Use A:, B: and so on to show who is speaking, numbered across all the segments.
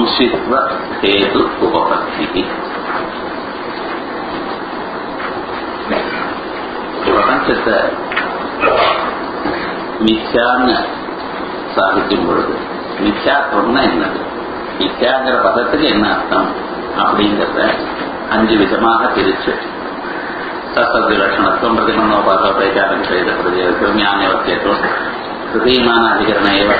A: அம்சித்வ ஹேது உபபத்தி பிரபஞ்சத்தை மிச்சான்னு சாதிக்கும் பொழுது மிச்சாத்துவம்னா என்னது மிச்சாங்கிற பதத்துக்கு என்ன அர்த்தம் அப்படிங்கிறத அஞ்சு விதமாக பிரிச்சு சசதி லட்சணத்துவம் பிரதிமனோபாத வைகாரம் செய்த பிரதியோகம் ஞானவத்தியத்துவம் ஹிருதயமான அதிகரண ஏவ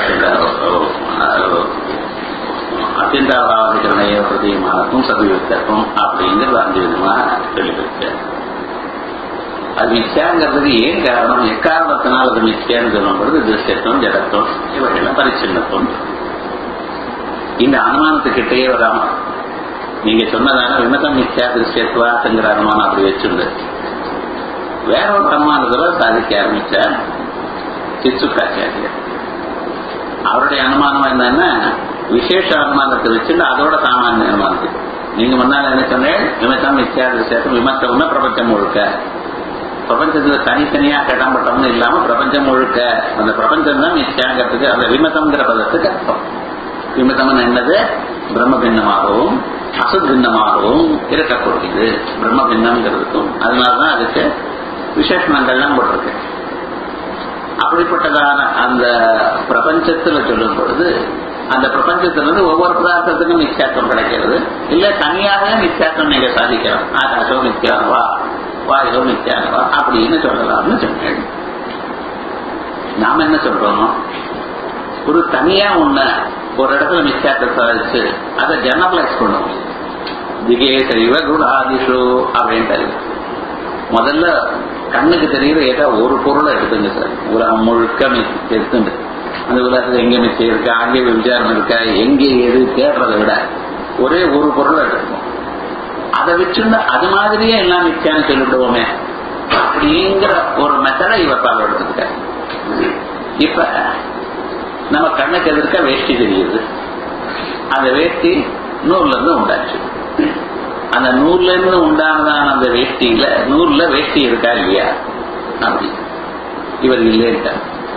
A: அத்தியந்தாபாதிகரண ஏவ ஹிருதயமானத்துவம் சதுவித்தத்துவம் அப்படிங்கிறது அஞ்சு விதமாக சொல்லியிருக்கு அது மிச்சைங்கிறதுக்கு ஏன் காரணம் எக்காரணத்தினால் அது மிச்சைன்னு சொல்லும் பொழுது திருஷ்டத்துவம் ஜடத்துவம் இவைகள்லாம் பரிச்சின்னத்துவம் இந்த அனுமானத்துக்கிட்டே வராம நீங்க சொன்னதான விமதம் மிச்சா திருஷ்டத்துவாத்துங்கிற அனுமானம் அப்படி வச்சிருந்து வேற ஒரு அனுமானத்துல சாதிக்க ஆரம்பிச்சா சிச்சுக்காச்சாரியர் அவருடைய அனுமானம் என்னன்னா விசேஷ அனுமானத்தை வச்சுட்டு அதோட சாமானிய அனுமானத்துக்கு நீங்க முன்னால என்ன சொன்னேன் விமத்தம் மிச்சா திருஷ்டம் விமத்தம்னா பிரபஞ்சம் முழுக்க பிரபஞ்சத்துல தனித்தனியா கடம்பட்டம்னு இல்லாம பிரபஞ்சம் முழுக்க அந்த பிரபஞ்சம் தான் மிச்சாங்கிறதுக்கு அந்த விமதம்ங்கிற பதத்துக்கு அர்த்தம் விமதம் என்னது பிரம்ம பின்னமாகவும் அசுத் பின்னமாகவும் இருக்கக்கூடியது பிரம்ம பின்னம்ங்கிறதுக்கும் அதனாலதான் அதுக்கு விசேஷணங்கள்லாம் போட்டிருக்கு அப்படிப்பட்டதான அந்த பிரபஞ்சத்துல சொல்லும் பொழுது அந்த பிரபஞ்சத்திலிருந்து ஒவ்வொரு பதார்த்தத்துக்கும் நிச்சயத்துவம் கிடைக்கிறது இல்ல தனியாகவே நிச்சயத்துவம் நீங்க சாதிக்கலாம் ஆகாசம் நித்தியானவா வாயோ நித்தியானவா அப்படின்னு சொல்லலாம்னு சொன்னேன் நாம என்ன சொல்றோம் ஒரு தனியா ஒண்ண ஒரு இடத்துல மிச்சாத்தை சாதிச்சு அதை ஜெனரலைஸ் பண்ணுவோம் திகே செய்வ குணாதிஷு அப்படின்ட்டு முதல்ல கண்ணுக்கு தெரியுற ஏதோ ஒரு பொருளை எடுத்துங்க சார் உலகம் முழுக்க எடுத்துண்டு அந்த உலகத்துல எங்க மிச்சம் இருக்கா அங்கே விசாரம் இருக்கா எங்க எது தேடுறதை விட ஒரே ஒரு பொருளை எடுத்துக்கணும் அதை வச்சுருந்து அது மாதிரியே எல்லாம் மிச்சான்னு சொல்லிவிடுவோமே அப்படிங்கிற ஒரு மெத்தடை இவர் பால் எடுத்துக்கிட்டார் இப்ப நம்ம கண்ணுக்கு எதிர்க்க வேஷ்டி தெரியுது அந்த வேஷ்டி நூல்ல இருந்து உண்டாச்சு அந்த நூல்ல இருந்து உண்டானதான அந்த வேஷ்டியில நூல்ல வேஷ்டி இருக்கா இல்லையா அப்படி இவர் இல்லைன்ட்ட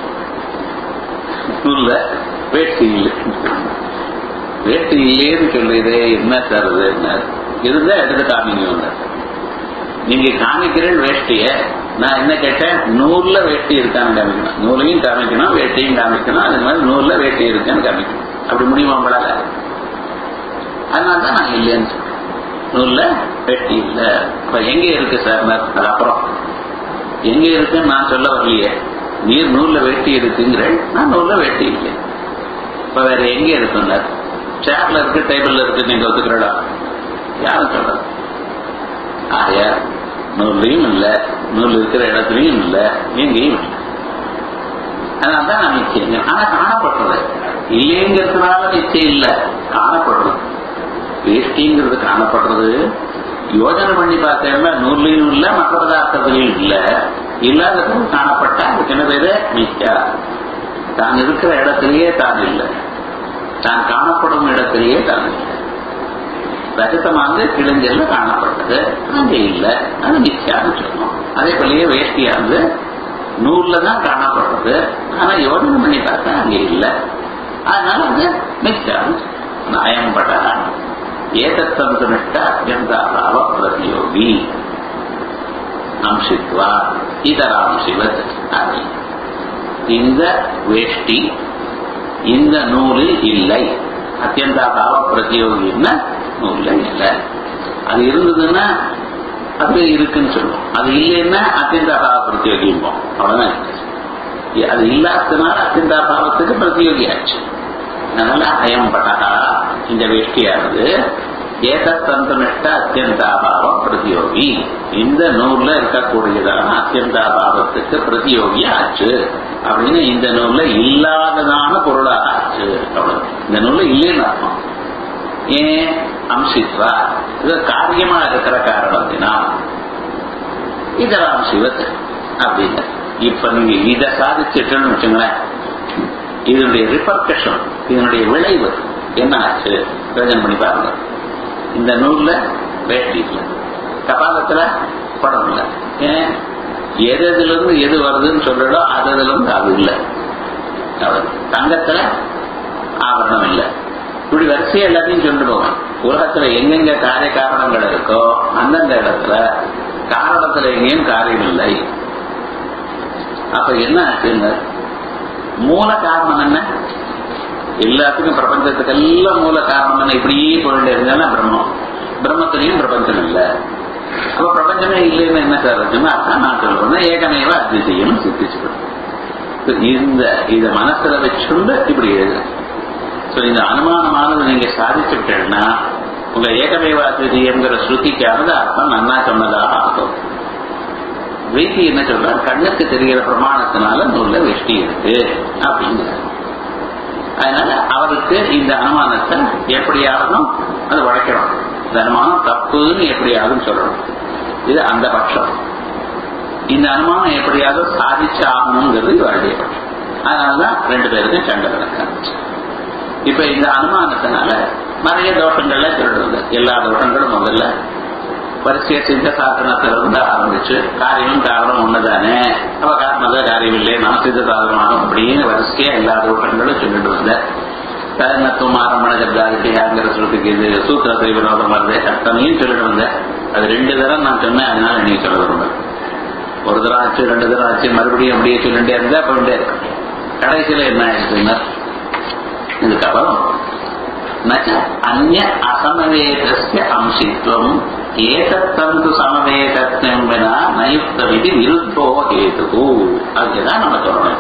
A: நூல்ல வேஷ்டி இல்லை வேஷ்டி இல்லைன்னு சொல்லுது என்ன சார் இது என்ன இருந்தா எடுத்து காமிங்க நீங்க காமிக்கிறேன் வேஷ்டிய நான் என்ன கேட்டேன் நூல்ல வேஷ்டி இருக்கான்னு காமிக்கணும் நூலையும் காமிக்கணும் வேஷ்டியும் காமிக்கணும் அது மாதிரி நூல்ல வேஷ்டி இருக்கான்னு காமிக்கணும் அப்படி முடியுமா உங்களால அதனாலதான் நான் இல்லைன்னு சொல்றேன் நூல்ல வேஷ்டி இல்ல அப்ப எங்க இருக்கு சார் அது அப்புறம் எங்க இருக்குன்னு நான் சொல்ல வரலையே நீர் நூல்ல வேஷ்டி இருக்குங்கிற நான் நூல்ல வேஷ்டி இல்லை இப்ப வேற எங்க இருக்குங்க சேர்ல இருக்கு டேபிள்ல இருக்கு நீங்க ஒத்துக்கிறடா யாரும் சொல்றது ஆயா நூல்லையும் இல்ல நூல் இருக்கிற இடத்துலயும் இல்ல எங்கேயும் இல்லை அதனால்தான் நான் நிச்சயம் ஆனா காணப்படுறது இல்லைங்கிறதுனால நிச்சயம் இல்ல காணப்படுறது வேஷ்டிங்கிறது காணப்படுறது யோஜனை பண்ணி பார்த்தேன்னா நூல்லையும் இல்ல மற்ற பதார்த்தத்திலையும் இல்ல இல்லாததும் காணப்பட்ட அதுக்கு என்ன பேரு மிச்சா தான் இருக்கிற இடத்திலேயே தான் இல்லை தான் காணப்படும் இடத்திலேயே தான் இல்லை ரஜதமானது கிழிஞ்சல்ல காணப்பட்டது அங்கே இல்ல அது மிச்சான்னு சொல்லணும் அதே போலயே வேஷ்டியானது நூல்ல தான் காணப்படுறது ஆனா யோஜனை பண்ணி பார்த்தா அங்கே இல்ல அதனால அது மிச்சான்னு நயம்பட ஏதத்தந்து நிஷ்ட அத்தியந்தாபாவ பிரதியோகி அம்சித்வா இதராம்சிவத் அப்படி இந்த வேஷ்டி இந்த நூலில் இல்லை அத்தியந்தாபாவ பிரதியோகின்னா நூல்ல இல்லை அது இருந்ததுன்னா அது இருக்குன்னு சொல்லுவோம் அது இல்லைன்னா அத்தியந்தாபாவ பிரதியோகிம்போம் அவ்வளவுதான் அது இல்லாததுனால அத்தியந்தாபாவத்துக்கு பிரதியோகி ஆச்சு அதனால அயம் பட்டகா இந்த வேஷ்டியானது ஏதத்தந்தனிஷ்ட அத்தியந்தாபாவம் பிரதியோகி இந்த நூல்ல இருக்கக்கூடியதான அத்தியந்தாபாவத்துக்கு பிரதியோகி ஆச்சு அப்படின்னு இந்த நூல்ல இல்லாததான பொருளாக ஆச்சு அவ்வளவு இந்த நூல்ல இல்லைன்னு அர்த்தம் ஏன் அம்சித்வா இது காரியமா இருக்கிற காரணத்தினா இதெல்லாம் சிவத் அப்படின்னு இப்ப நீங்க இதை சாதிச்சுட்டுன்னு வச்சுங்களேன் இதனுடைய ரிப்பர்கஷன் இதனுடைய விளைவு என்ன ஆச்சு யோஜனை பண்ணி பாருங்க இந்த நூல்ல வேட்டி இல்லை கபாலத்துல படம் இல்லை ஏன் எது எதுல இருந்து எது வருதுன்னு சொல்றதோ அது அதுல இருந்து அது இல்லை தங்கத்துல ஆபரணம் இல்லை இப்படி வரிசையா எல்லாத்தையும் சொல்லிட்டு போவேன் உலகத்துல எங்கெங்க காரிய காரணங்கள் இருக்கோ அந்தந்த இடத்துல காரணத்துல எங்கேயும் காரியம் இல்லை அப்ப என்ன ஆச்சுங்க மூல காரணம் என்ன எல்லாத்துக்கும் பிரபஞ்சத்துக்கு எல்லாம் மூல காரணம் என்ன இப்படியே போயிட்டு இருந்தாலும் பிரம்மம் பிரம்மத்திலையும் பிரபஞ்சம் இல்லை அப்ப பிரபஞ்சமே இல்லைன்னு என்ன சார் இருக்குன்னா அதான் நான் சொல்றேன் ஏகமேவ அத்விதீயம் சித்திச்சுக்கணும் இந்த இத மனசுல வச்சுண்டு இப்படி எழுது சோ இந்த அனுமானமானது நீங்க சாதிச்சுட்டேன்னா உங்க ஏகமேவ அத்விதீயங்கிற ஸ்ருதிக்கானது அர்த்தம் நன்னா சொன்னதாக ஆகும் வைத்தி என்ன சொல்றார் கண்ணுக்கு தெரிகிற பிரமாணத்தினால நூல்ல வெஷ்டி இருக்கு அப்படிங்கிறார் அதனால அவருக்கு இந்த அனுமானத்தை எப்படியாவதும் அது வளைக்கணும் இந்த அனுமானம் தப்புன்னு எப்படியாவது சொல்லணும் இது அந்த பட்சம் இந்த அனுமானம் எப்படியாவது சாதிச்சு ஆகணுங்கிறது இவருடைய பட்சம் அதனாலதான் ரெண்டு பேருக்கும் சண்டை நடக்க இப்ப இந்த அனுமானத்தினால நிறைய தோஷங்கள்ல சொல்றது எல்லா தோஷங்களும் முதல்ல வரிசைய சித்த சாதனத்திலிருந்து ஆரம்பிச்சு காரியம் காரணம் ஒண்ணுதானே அவ காரணத காரியம் இல்லை நான் சித்த சாதனமாகும் அப்படின்னு வரிசையா எல்லா தோஷங்களும் சொல்லிட்டு வந்த தருணத்துவம் ஆரம்பண கர்த்தாதிட்டியாங்கிற சொல்றதுக்கு இது சூத்திரத்தை வினோதம் வருது அத்தனையும் சொல்லிட்டு வந்தேன் அது ரெண்டு தரம் நான் சொன்னேன் அதனால நீ சொல்ல விரும்புறேன் ஒரு தரம் ஆச்சு ரெண்டு தரம் ஆச்சு மறுபடியும் அப்படியே சொல்லிட்டே இருந்தா போயிட்டே இருக்கும் கடைசியில என்ன ஆயிடுச்சுன்னா இதுக்கப்புறம் அந்நிய அசமவேதஸ்ய அம்சித்வம் ஏதத்தந்து சமவேதத்வம் வினா நயுக்தமிதி விருத்தோ ஹேது அதுதான் நம்ம சொல்லணும்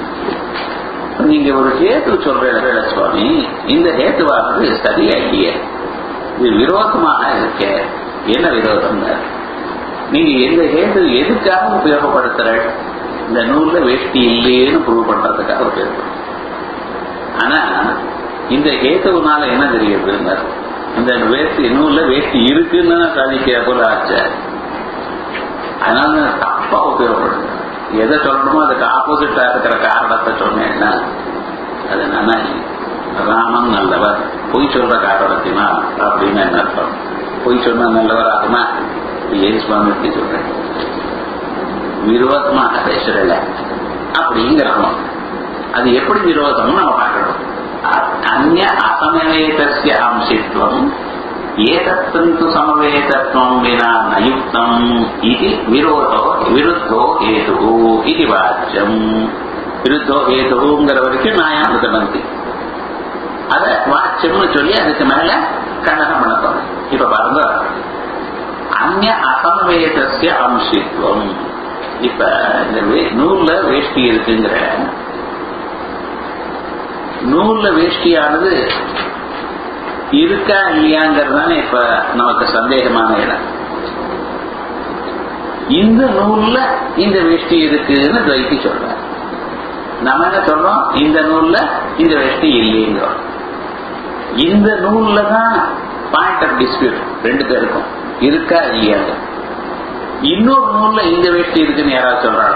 A: இப்ப நீங்க ஒரு ஹேத்து சொல்ற சுவாமி இந்த ஹேத்துவானது சரியா இல்லையே இது விரோதமாக இருக்க என்ன விரோதம் நீங்க எந்த ஹேத்து எதுக்காக உபயோகப்படுத்துற இந்த நூல்ல வேஷ்டி இல்லையேன்னு ப்ரூவ் பண்றதுக்காக உபயோகப்படுத்த ஆனா இந்த ஹேத்துவனால என்ன தெரியுதுன்னா இந்த வேஷ்டி நூல்ல வேஷ்டி இருக்குன்னு சாதிக்கிற போல ஆச்சு அதனால தப்பா உபயோகப்படுது எதை சொல்லணுமோ அதுக்கு ஆப்போசிட்டா இருக்கிற காரணத்தை சொன்னேன்னா அது நானா ராமன் நல்லவர் பொய் சொல்ற காரணத்தினா அப்படின்னு என்ன அர்த்தம் பொய் சொன்னா நல்லவர் ஆகுமா ஏன் சுவாமி எப்படி சொல்றேன் விரோதமாக பேசுறல அப்படிங்கிறோம் அது எப்படி விரோதம் நம்ம பார்க்கணும் அந்நிய அசமவேதஸ்ய அம்சித்வம் ஏதத்தந்து சமவேதத்வம் வினா நயுக்தம் இது விரோதோ விருத்தோ ஹேது இது வாச்சியம் விருத்தோ ஹேதுங்கிற வரைக்கும் நியாயாமிருதமந்தி அத வாச்சியம்னு சொல்லி அதுக்கு மேல கண்டனம் பண்ண போறேன் இப்ப பாருங்க அந்நிய அசமவேதஸ்ய அம்சித்வம் இப்ப இந்த நூல்ல வேஷ்டி இருக்குங்கிற நூல்ல வேஷ்டியானது இருக்கா இல்லையாங்கிறது தானே இப்ப நமக்கு சந்தேகமான இடம் இந்த நூல்ல இந்த வேஷ்டி இருக்குன்னு துவைத்தி சொல்ற நம்ம என்ன சொல்றோம் இந்த நூல்ல இந்த வேஷ்டி இல்லைங்கிறோம் இந்த நூல்ல தான் பாயிண்ட் ஆஃப் டிஸ்பியூட் ரெண்டு பேருக்கும் இருக்கா இல்லையாங்க இன்னொரு நூல்ல இந்த வேஷ்டி இருக்குன்னு யாராவது சொல்றாங்க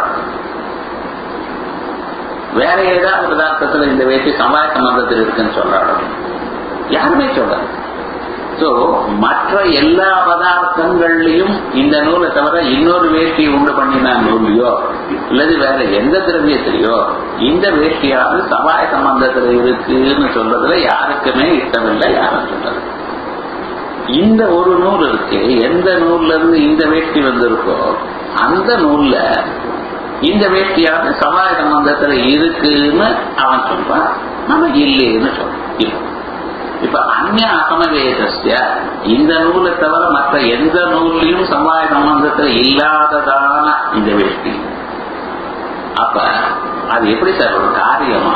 A: வேற ஏதாவது பதார்த்தத்துல இந்த வேஷ்டி சமாய சம்பந்தத்தில் இருக்குன்னு சொல்றாங்க யாருமே சொல்றாங்க சோ மற்ற எல்லா பதார்த்தங்கள்லயும் இந்த நூலை தவிர இன்னொரு வேஷ்டியை உண்டு பண்ணினா நூலையோ அல்லது வேற எந்த திரவியத்திலையோ இந்த வேஷ்டியாவது சமாய சம்பந்தத்துல இருக்குன்னு சொல்றதுல யாருக்குமே இஷ்டமில்லை யாரும் சொல்றது இந்த ஒரு நூல் இருக்கு எந்த நூல்ல இருந்து இந்த வேஷ்டி வந்திருக்கோ அந்த நூல்ல இந்த வேஷ்டியாவது சமாய சம்பந்தத்துல இருக்குன்னு அவன் சொல்றான் நம்ம இல்லைன்னு சொல்றோம் இப்ப அந்நிய அசமவேதஸ்ய இந்த நூலை தவிர மற்ற எந்த நூல்லையும் சமாய சம்பந்தத்துல இல்லாததான இந்த வேஷ்டி அப்ப அது எப்படி சார் ஒரு காரியமா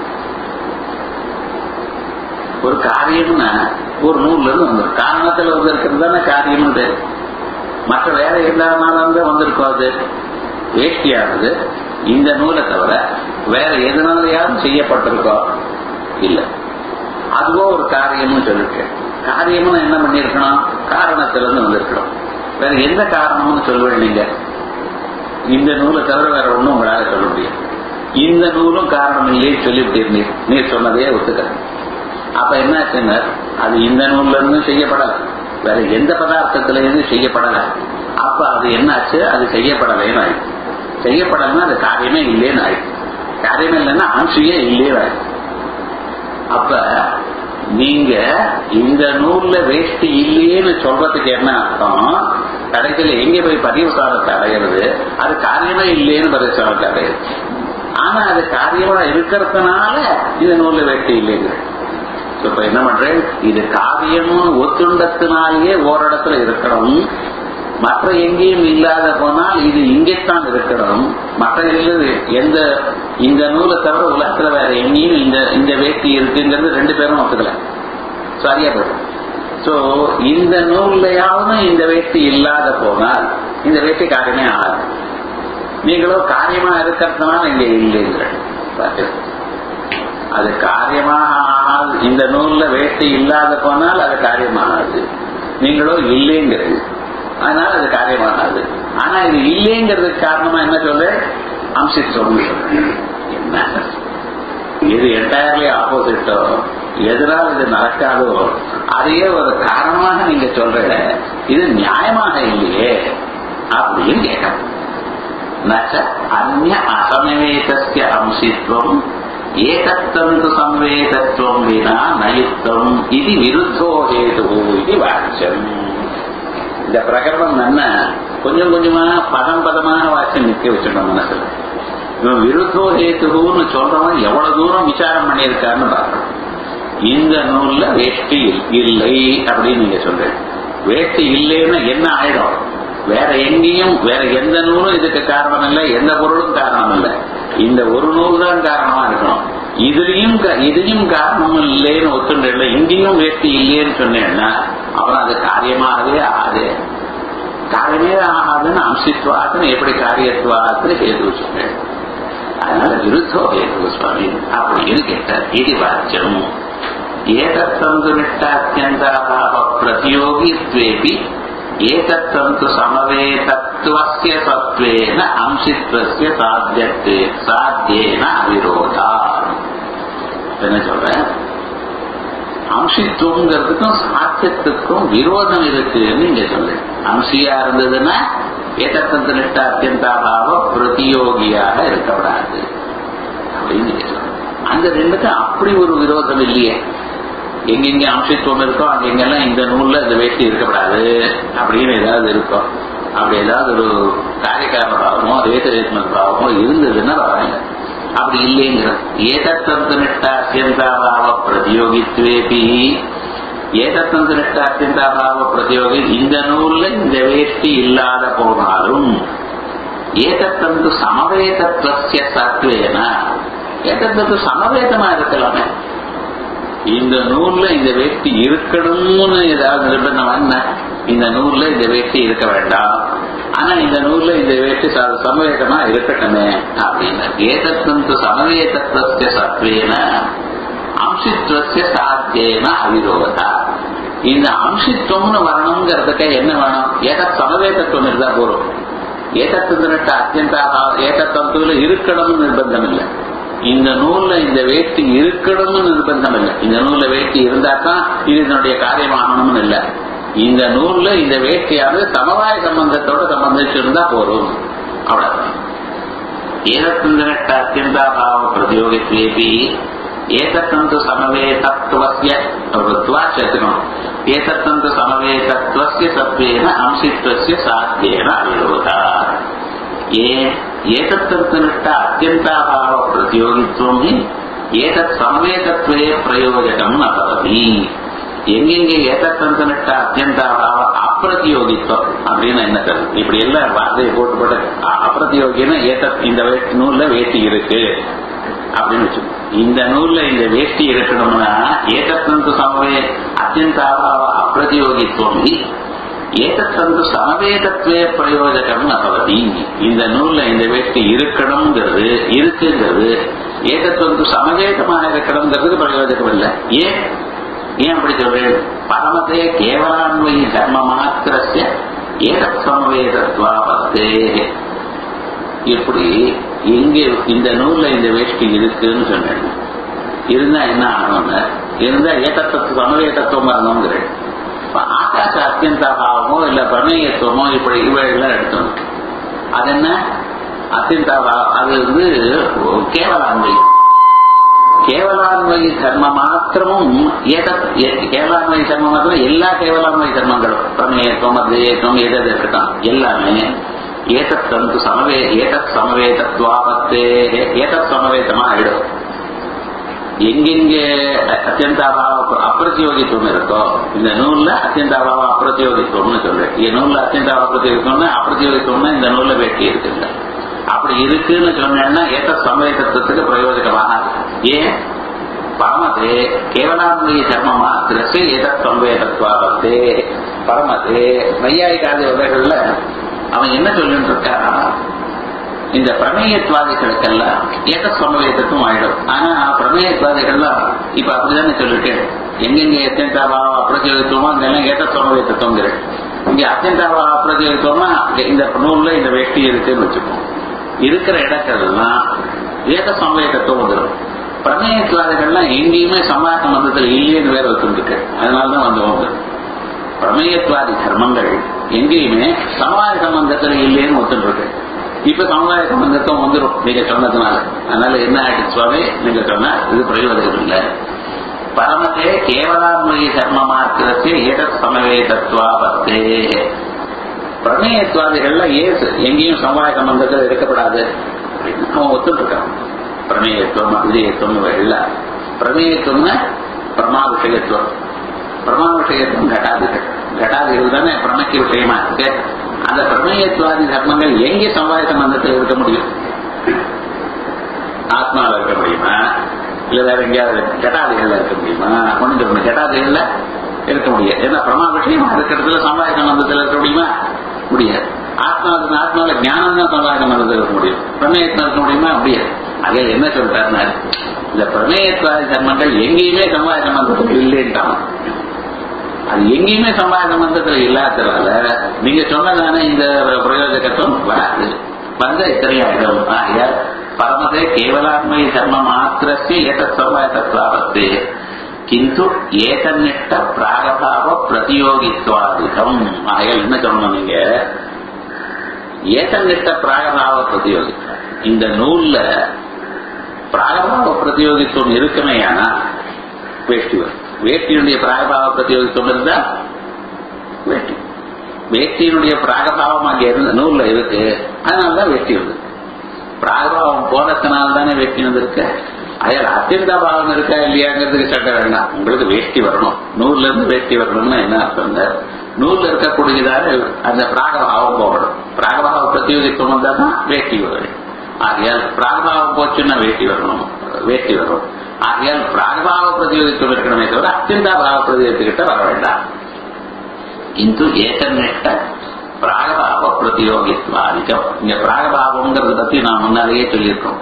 A: ஒரு காரியம்னா ஒரு நூல்ல இருந்து வந்துடும் காரணத்துல வந்து இருக்கிறது தானே காரியம்னு பேரு மற்ற வேற எல்லாருனாலும் வந்திருக்கோம் அது வேஷ்டியானது இந்த நூலை தவிர வேற எதனாலையாவது செய்யப்பட்டிருக்கோ இல்லை அதுவோ ஒரு காரியம்னு சொல்லிட்டு காரியம்னு என்ன பண்ணிருக்கணும் காரணத்துல இருந்து வந்திருக்கணும் வேற எந்த காரணம்னு சொல்லுவேன் நீங்க இந்த நூலை தவிர வேற ஒண்ணும் உங்களால சொல்ல முடியும் இந்த நூலும் காரணம் இல்லையே சொல்லிவிட்டு இருந்தீர் நீர் சொன்னதே ஒத்துக்கிறேன் அப்ப என்னாச்சுன்னா அது இந்த நூல்ல இருந்தும் செய்யப்படல வேற எந்த பதார்த்தத்துல இருந்து செய்யப்படல அப்ப அது என்னாச்சு அது செய்யப்படலைன்னு ஆயிடுச்சு செய்யப்படலைன்னா அது காரியமே இல்லைன்னு ஆயிடுச்சு காரியமே இல்லைன்னா ஆட்சியே இல்லையே ஆயிடுச்சு அப்ப நீங்க இந்த நூல்ல வேஷ்டி இல்லையேன்னு சொல்றதுக்கு என்ன அர்த்தம் கடைசியில எங்க போய் பதிவுசாரத்தை அடையிறது அது காரியமே இல்லையேன்னு பதிவுசாரத்தை அடையுது ஆனா அது காரியமா இருக்கிறதுனால இந்த நூல்ல வேஷ்டி இல்லைங்க இப்ப என்ன பண்றேன் இது காரியமும் ஒத்துண்டத்தினாலேயே ஓரிடத்துல இருக்கணும் மற்ற எங்கேயும் இல்லாத போனால் இது இங்கேத்தான் இருக்கணும் மற்ற எந்த இந்த நூலை தவிர உலகத்துல வேற எங்கேயும் இந்த இந்த வேட்டி இருக்குங்கிறது ரெண்டு பேரும் ஒத்துக்கல சரியா போயிடும் சோ இந்த நூல்லையாவது இந்த வேட்டி இல்லாத போனால் இந்த வேட்டி காரியமே ஆகாது நீங்களோ காரியமா இருக்கிறதுனால இங்க இல்லைங்கிற அது காரியமாக ஆகாது இந்த நூல்ல வேட்டி இல்லாத போனால் அது காரியமாகாது நீங்களோ இல்லைங்கிறது அதனால அது காரியமாகாது ஆனா இது இல்லைங்கிறதுக்கு காரணமா என்ன சொல்ற அம்சித்துவம் என்ன இது என்டையர்லி ஆப்போசிட்டோ எதனால் இது நடக்காதோ அதையே ஒரு காரணமாக நீங்க சொல்ற இது நியாயமாக இல்லையே அப்படின்னு கேட்கணும் அந்நிய அசமவேதஸ்ய அம்சித்வம் ஏகத்தந்து சம்வேதத்துவம் வினா நயுக்தம் இது விருத்தோ ஹேது இது வாக்கியம் இந்த பிரகரணம் என்ன கொஞ்சம் கொஞ்சமா பதம் பதமாக வாக்கியம் நிக்க வச்சிடணும் மனசுல இவன் விருத்தோ ஹேத்துன்னு சொல்றவன் எவ்வளவு தூரம் விசாரம் பண்ணியிருக்கான்னு பார்க்கணும் இந்த நூல்ல வேஷ்டி இல்லை அப்படின்னு நீங்க சொல்றீங்க வேஷ்டி இல்லைன்னா என்ன ஆயிடும் வேற எங்கேயும் வேற எந்த நூலும் இதுக்கு காரணம் இல்லை எந்த பொருளும் காரணம் இல்லை இந்த ஒரு நூல் தான் காரணமா இருக்கணும் இதுலயும் இதையும் காரணம் இல்லைன்னு ஒத்துண்டு இங்கேயும் வேஷ்டி இல்லைன்னு சொன்னேன்னா அப்புறம் அது காரியமாகவே ஆகாது காரியமே ஆகாதுன்னு அம்சித்வாத்துன்னு எப்படி காரியத்துவாத்துன்னு ஹேது சொன்னேன் அதனால விருத்தோ ஹேது சுவாமி அப்படின்னு கேட்டார் இது வாக்கியம் ஏதத்தந்து நிட்டாத்தியந்தாபாவ பிரதியோகித்வேபி ஏதத்தந்து சமவேதத்துவஸ்ய சத்வேன அம்சித்வஸ்ய சாத்தியத்தே சாத்தியேன அவிரோதா என்ன சொல்றேன் அம்சித்துவங்கிறதுக்கும் சாத்தியத்துக்கும் விரோதம் இருக்குன்னு நீங்க சொல்லு அம்சியா இருந்ததுன்னா ஏதத்தந்து நிஷ்டா அத்தியந்தாபாவ பிரதியோகியாக இருக்கக்கூடாது அப்படின்னு நீங்க சொல்லுங்க அந்த ரெண்டுக்கும் அப்படி ஒரு விரோதம் இல்லையே எங்கெங்க அம்சித்துவம் இருக்கோ அங்கெங்கெல்லாம் இந்த நூல்ல இந்த வேஷ்டி இருக்கக்கூடாது அப்படின்னு ஏதாவது இருக்கும் அப்படி ஏதாவது ஒரு காரியக்காரண பாவமோ ரேசரேஸ்மன் பாவமோ இருந்ததுன்னா பரவாயில்ல அப்படி இல்லைங்கிற ஏதத்தந்து நிஷ்டா அத்தியந்தாபாவ பிரதியோகித்வேபி ஏதத்தந்து நிஷ்டா அத்தியந்தாபாவ பிரதியோகி இந்த நூல்ல இந்த வேஷ்டி இல்லாத போனாலும் ஏதத்தந்து சமவேதத்துவசிய சத்வேன ஏதத்தந்து சமவேதமா இருக்கலாமே இந்த நூல்ல இந்த வேஷ்டி இருக்கணும்னு ஏதாவது நிர்பந்தம் என்ன இந்த நூல்ல இந்த வேஷ்டி இருக்க வேண்டாம் ஆனா இந்த நூல்ல இந்த வேஷ்டி சமவேதமா இருக்கட்டுமே அப்படின்னு ஏதத்தந்து சமவேதத்துவசிய சத்வேன அம்சித்துவசிய சாத்தியேன அவிரோதா இந்த அம்சித்துவம்னு வரணுங்கிறதுக்கு என்ன வேணும் ஏத சமவேதத்துவம் இருந்தா போறோம் ஏதத்தந்திரட்ட அத்தியந்தாக ஏதத்தந்துல இருக்கணும்னு நிர்பந்தம் இல்லை இந்த நூல்ல இந்த வேட்டி இருக்கணும்னு நிர்பந்தம் இல்லை இந்த நூல்ல வேட்டி இருந்தா தான் இது இதனுடைய காரியமாகணும்னு இல்லை இந்த நூல்ல இந்த வேட்டியானது சமவாய சம்பந்தத்தோட சம்பந்திச்சிருந்தா போதும் அவ்வளவுதான் ஏதத்தந்திரட்ட அத்தியந்தாபாவ பிரதியோகித்வேபி ஏதத்தந்து சமவேதத்துவசிய ருத்வா சேர்த்துக்கணும் ஏதத்தந்து சமவேதத்துவசிய சத்வேன அம்சித்வசிய சாத்தியேன அவிரோதா ஏ ஏதத்தந்தனிஷ்ட அத்தியந்தாபாவ பிரதியோகித்துவம் ஏதத் சமவேதத்வே பிரயோஜகம் ந பவதி எங்கெங்க ஏதத்தந்தனிஷ்ட அத்தியந்தாபாவ அப்பிரதியோகித்துவம் அப்படின்னு என்ன கருத்து இப்படி எல்லாம் வார்த்தையை போட்டு போட்டு அப்பிரதியோகினா ஏத இந்த நூல்ல வேட்டி இருக்கு அப்படின்னு வச்சு இந்த நூல்ல இந்த வேஷ்டி இருக்கணும்னா ஏதத்தந்து சமவே அத்தியந்தாபாவ அப்பிரதியோகித்துவம் ஏதத்தந்து சமவேதத்வே பிரயோஜகம் நபவதி இந்த நூல்ல இந்த வேஷ்டி இருக்கணுங்கிறது இருக்குங்கிறது ஏதத்தந்து சமவேதமாக இருக்கணுங்கிறதுக்கு பிரயோஜகம் இல்லை ஏன் ஏன் அப்படி சொல்றேன் பரமதே கேவலான்வயி தர்ம மாத்திரஸ்ய ஏதத் சமவேதத்வா பத்தே இப்படி எங்க இந்த நூல்ல இந்த வேஷ்டி இருக்குன்னு சொன்னேன் இருந்தா என்ன ஆகணும்னு இருந்தா ஏதத்துவ சமவேதத்துவம் வரணுங்கிறேன் ஆகாச அத்தியந்தாபாவமோ இல்ல பிரமேயத்துவமோ இப்படி இவையெல்லாம் எடுக்கணும் அது என்ன அத்தியந்தாபாவம் அது வந்து கேவலான்மை கேவலான்வயி தர்ம மாத்திரமும் ஏதத் ஏ- கேவலான்வயி தர்மம் மாத்திரம் எல்லா கேவலான்வயி தர்மங்களும் பிரமேயத்துவம் அத்வேயத்துவம் எதது இருக்கட்டும் எல்லாமே ஏதத் தந்து சமவே ஏதத் சமவேதத்வாபத்தே ஏதத் சமவேதமா ஆயிடும் எங்கெங்கே அத்தியந்தாபாவ அப்பிரதியோகித்துவம் இருக்கோ இந்த நூல்ல அத்தியந்தாபாவ அப்பிரதியோகித்துவம்னு சொல்றேன் இந்த நூல்ல அத்தியந்தாபாவ அப்பிரதியோகித்துவம்னா அப்பிரதியோகித்துவம்னா இந்த நூல்ல வெட்டி இருக்குங்க அப்படி இருக்குன்னு சொன்னேன்னா ஏத்த சமய தத்துவத்துக்கு பிரயோஜனமாக ஏன் பரமதே கேவலான்மய தர்ம மாத்திரசு ஏதத் சம்வேதத்வாபத்தே பரமதே நையாயிகாதி வகைகள்ல அவன் என்ன சொல்லிட்டு இருக்கா இந்த பிரமேயத்வாதிகளுக்கெல்லாம் ஏத சமவேதத்துவம் ஆயிடும் ஆனா பிரமேயத்வாதிகள்லாம் இப்ப அப்படிதானே சொல்லிருக்கேன் எங்கெங்க அத்தியந்தாபாவ அப்பிரதியோகித்துவமோ அங்கெல்லாம் ஏத சமவேதத்துவங்கிறேன் இங்க அத்தியந்தாபாவ அப்பிரதியோகித்துவமா இந்த நூல்ல இந்த வேஷ்டி இருக்குன்னு வச்சுப்போம் இருக்கிற இடங்கள்லாம் ஏத சமவேதத்துவம் வந்துடும் பிரமேயத்வாதிகள்லாம் எங்கேயுமே சமாத மந்தத்தில் இல்லைன்னு வேற வச்சுருக்கு அதனாலதான் வந்து பிரமேயத்வாதி தர்மங்கள் எங்கேயுமே சமவாய சம்பந்தத்துல இல்லைன்னு ஒத்துருக்கு இப்ப சமுதாய சம்பந்தத்துவம் வந்துடும் நீங்க சொன்னதுனால அதனால என்ன ஆயிடுச்சு சுவாமி நீங்க சொன்ன இது பிரயோஜனம் இல்லை பரமத்தே கேவலான்மய தர்ம மாத்திரத்தே ஏத சமவேதத்வாபத்தே பிரமேயத்வாதிகள்ல ஏசு எங்கேயும் சமுதாய சம்பந்தத்தில் இருக்கப்படாது அப்படின்னு அவன் ஒத்துட்டு இருக்கான் பிரமேயத்துவம் அபிதயத்துவம் இவைகள்ல பிரமேயத்துவம்னா பிரமா விஷயத்துவம் பிரமா விஷயத்துவம் கட்டாதிகள் கட்டாதிகள் தானே பிரமைக்கு விஷயமா இருக்கு அந்த பிரமேயத்துவாதி தர்மங்கள் எங்கே சமுதாய சம்பந்தத்தில் இருக்க முடியும் ஆத்மாவில் இருக்க முடியுமா இல்ல வேற எங்கேயாவது ஜட்டாதிகள்ல இருக்க முடியுமா ஒண்ணு சொல்லணும் ஜட்டாதிகள்ல இருக்க முடியாது ஏன்னா பிரமா விஷயமா இருக்கிறதுல சமுதாய சம்பந்தத்தில் இருக்க முடியுமா முடியாது ஆத்மாவுக்கு ஆத்மாவில ஞானம் தான் சமுதாய சம்பந்தத்தில் இருக்க முடியும் பிரமேயத்தில் இருக்க முடியுமா முடியாது அதே என்ன சொல்றாருன்னா இந்த பிரமேயத்வாதி தர்மங்கள் எங்கேயுமே சமுதாய சம்பந்தத்தில் இல்லைன்றான் அது எங்கேயுமே சமுதாய சம்பந்தத்தில் இல்லாததால நீங்க சொன்னதானே இந்த பிரயோஜகத்துவம் வராது வந்த இத்தனையாயிரம் ஆகையால் பரமதே கேவலான்மய தர்ம மாத்திரஸ்ய ஏதத் சமுதாய தத்வாவத்து கிந்து ஏதன்னிட்ட பிராகபாவ பிரதியோகித்வாதிகம் ஆகையால் என்ன சொல்லணும் நீங்க ஏதன்னிட்ட பிராகபாவ பிரதியோகித்வம் இந்த நூல்ல பிராகபாவ பிரதியோகித்துவம் இருக்குமே ஆனா வேஷ்டி வரும் வேஷ்டியினுடைய பிராகபாவ பிரதியோகித்துவம் இருந்தா வேஷ்டி வேஷ்டியினுடைய பிராகபாவம் அங்க இருந்த நூல்ல இருக்கு அதனாலதான் வேஷ்டி வருது பிராகபாவம் போனதுனால தானே வேஷ்டி வந்திருக்கு அயல் அத்தியந்த பாவம் இருக்கா இல்லையாங்கிறதுக்கு சட்டை வேண்டாம் உங்களுக்கு வேஷ்டி வரணும் நூல்ல இருந்து வேஷ்டி வரணும்னா என்ன அர்த்தம் நூல்ல இருக்கக்கூடியதான அந்த பிராகபாவம் போகணும் பிராகபாவ பிரதியோகித்துவம் வந்தா தான் வேஷ்டி வரும் ஆகையால் பிராகபாவம் போச்சுன்னா வேஷ்டி வரணும் வேஷ்டி வரும் ஆகையால் பிராகபாவ பிரதியோகித்துவம் இருக்கணுமே தவிர அத்தியந்த பாவ பிரதியோகித்துக்கிட்ட வர வேண்டாம் கிந்து ஏகநிட்ட பிராகபாவ பிரதியோகித்வாதிகம் இங்க பிராகபாவம்ங்கிறத பத்தி நான் முன்னாலேயே சொல்லியிருக்கோம்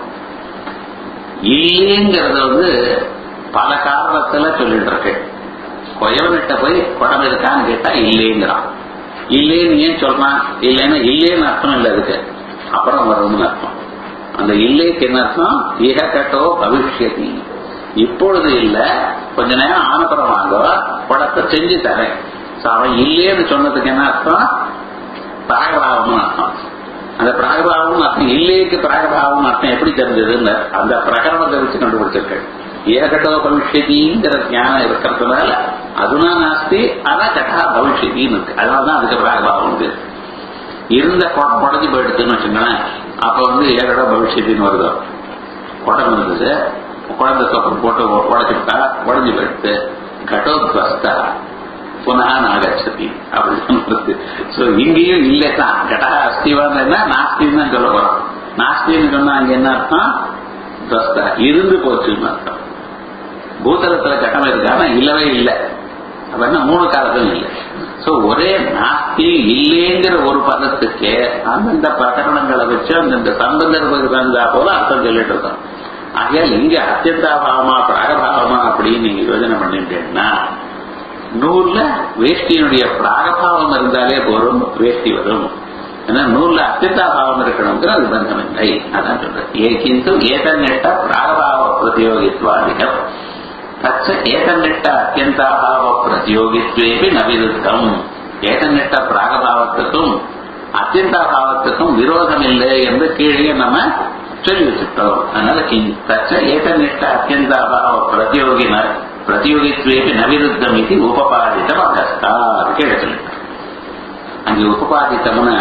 A: இல்லைங்கிறத வந்து பல காரணத்துல சொல்லிட்டு இருக்கேன் கொயவனிட்ட போய் குடம் இருக்கான்னு கேட்டா இல்லைங்கிறான் இல்லைன்னு ஏன் சொல்றான் இல்லைன்னா இல்லைன்னு அர்த்தம் இல்லை அதுக்கு அப்புறம் வரும்னு அர்த்தம் அந்த இல்லைக்கு என்ன அர்த்தம் இக கட்டோ பவிஷ்யதி இப்பொழுது இல்ல கொஞ்ச நேரம் ஆனப்புறம் வாங்க குடத்தை செஞ்சு தரேன் So, அவன் இல்லைன்னு சொன்னதுக்கு என்ன அர்த்தம் பிராகபாவம்னு அர்த்தம் அந்த பிராகபாவம் அர்த்தம் இல்லைக்கு பிராகபாவம் அர்த்தம் எப்படி தெரிஞ்சதுன்னு அந்த பிரகரணத்தை வச்சு கண்டுபிடிச்சிருக்கேன் ஏகட்டோ பவிஷ்யதிங்கிற ஞானம் இருக்கிறதுனால அதுனா நாஸ்தி ஆனா கட்டா பவிஷ்யத்தின்னு இருக்கு அதனாலதான் அதுக்கு பிராகபாவம் பேர் இருந்த குடம் உடஞ்சி போயிடுச்சுன்னு வச்சுங்களேன் அப்ப வந்து ஏகடோ பவிஷ்யத்தின்னு வருது குடம் இருந்தது குழந்தை சொப்பம் போட்டு உடச்சுட்டா உடஞ்சி போயிடுச்சு கடோத்வஸ்தா புனः நாகச்சதி அப்படின்னு சொல்றது சோ இங்கேயும் இல்லை தான் கடா அஸ்திவான்னு நாஸ்தின்னு தான் சொல்ல போறோம் நாஸ்தின்னு சொன்னா அங்க என்ன அர்த்தம் துவஸ்தா இருந்து போச்சுன்னு அர்த்தம் பூதலத்துல கட்டம் இருக்கு ஆனா இல்லவே இல்லை அப்ப என்ன மூணு காலத்திலும் இல்லை சோ ஒரே நாஸ்தி இல்லைங்கிற ஒரு பதத்துக்கு அந்தந்த பிரகரணங்களை வச்சு அந்தந்த சம்பந்தர்களுக்கு தகுந்தா போல அர்த்தம் சொல்லிட்டு இருக்கோம் ஆகையால் இங்க அத்தியந்தாபாவமா பிராகபாவமா அப்படின்னு நீங்க யோஜனை பண்ணிட்டீங்கன்னா நூல்ல வேஷ்டியினுடைய பிராகபாவம் இருந்தாலே போரும் வேஷ்டி வரும் ஏன்னா நூல்ல அத்தியந்தாபாவம் இருக்கணுங்கிற அது பந்தம் இல்லை அதான் சொல்றேன் ஏ கிந்து ஏதன்னிட்ட பிராகபாவ பிரதியோகித்வாதிகம் தச்ச ஏதன்னிட்ட அத்தியந்தாபாவ பிரதியோகித்வேபி நவிருத்தம் ஏதன்னிட்ட பிராகபாவத்துக்கும் அத்தியந்தாபாவத்துக்கும் விரோதம் இல்லை என்று கீழே நம்ம சொல்லி வச்சுட்டோம் அதனால தச்ச ஏகநிஷ்ட அத்தியந்த அபாவ பிரதியோகின பிரதியோகித்வேபி நவிருத்தம் இது உபபாதித்தம் அகஸ்தா கேட்க சொல்லிட்டோம் அங்கே உபபாதித்தம்னா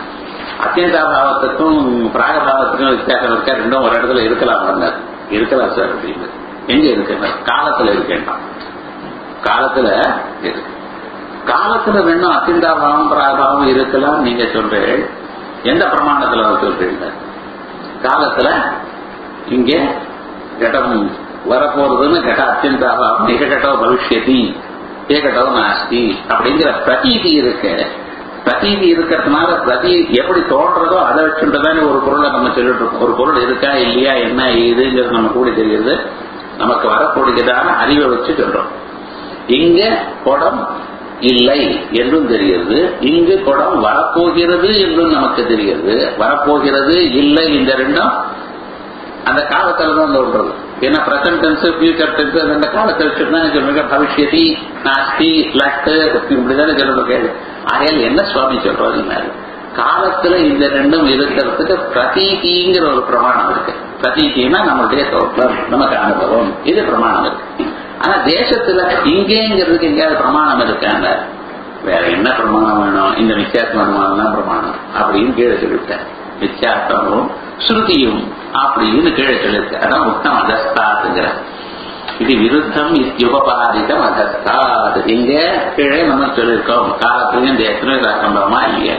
A: அத்தியந்தாபாவத்துக்கும் பிராகபாவத்துக்கும் வித்தியாசம் இருக்கா ரெண்டும் ஒரு இடத்துல இருக்கலாம் வந்தார் இருக்கலாம் சார் அப்படின்னு எங்க இருக்கு காலத்துல இருக்கேன்டான் காலத்துல இருக்கு காலத்துல ரெண்டும் அத்தியந்தாபாவம் பிராகபாவம் இருக்கலாம் நீங்க சொல்றீங்க எந்த பிரமாணத்துல சொல்றீங்க காலத்துல இங்க கடம் வரப்போறதுன்னு கட அத்தியந்தாபாவம் நிகட்டோ பவிஷ்யதி ஏகட்டோ நாஸ்தி அப்படிங்கிற பிரதீதி இருக்கு பிரதீதி இருக்கிறதுனால பிரதி எப்படி தோன்றதோ அதை வச்சுட்டுதானே ஒரு பொருளை நம்ம சொல்லிட்டு இருக்கோம் ஒரு பொருள் இருக்கா இல்லையா என்ன ஏதுங்கிறது நம்ம கூட தெரியுது நமக்கு வரக்கூடியதான அறிவை வச்சு சொல்றோம் இங்க குடம் இல்லை என்றும் தெரிகிறது இங்கு குடம் வரப்போகிறது என்றும் நமக்கு தெரிகிறது வரப்போகிறது இல்லை இந்த ரெண்டும் அந்த காலத்துல தான் தோன்றது ஏன்னா பிரசன்ட் டென்ஸ் ஃபியூச்சர் டென்ஸ் அந்த காலத்தை வச்சுட்டு தான் சொல்லுங்க பவிஷ்யதி நாஸ்தி லட்டு இப்படிதானே சொல்றது கேள்வி ஆகையால் என்ன சுவாமி சொல்றாரு காலத்துல இந்த ரெண்டும் இருக்கிறதுக்கு பிரதீதிங்கிற ஒரு பிரமாணம் இருக்கு பிரதீதினா நம்மளுடைய தோற்றம் நமக்கு அனுபவம் இது பிரமாணம் இருக்கு ஆனா தேசத்துல இங்கேங்கிறதுக்கு எங்கேயாவது பிரமாணம் இருக்காங்க வேற என்ன பிரமாணம் வேணும் இந்த வித்தியாசம் அனுமானம் தான் பிரமாணம் அப்படின்னு கீழே சொல்லிவிட்டேன் வித்தியாசமும் ஸ்ருதியும் அப்படின்னு கீழே சொல்லிருக்கு அதான் உத்தம் அதஸ்தாத்துங்கிற இது விருத்தம் இத்தியுபபாதிதம் அதஸ்தாத் இங்க கீழே நம்ம சொல்லியிருக்கோம் காலத்திலையும் தேசத்திலும் சம்பவமா இல்லையா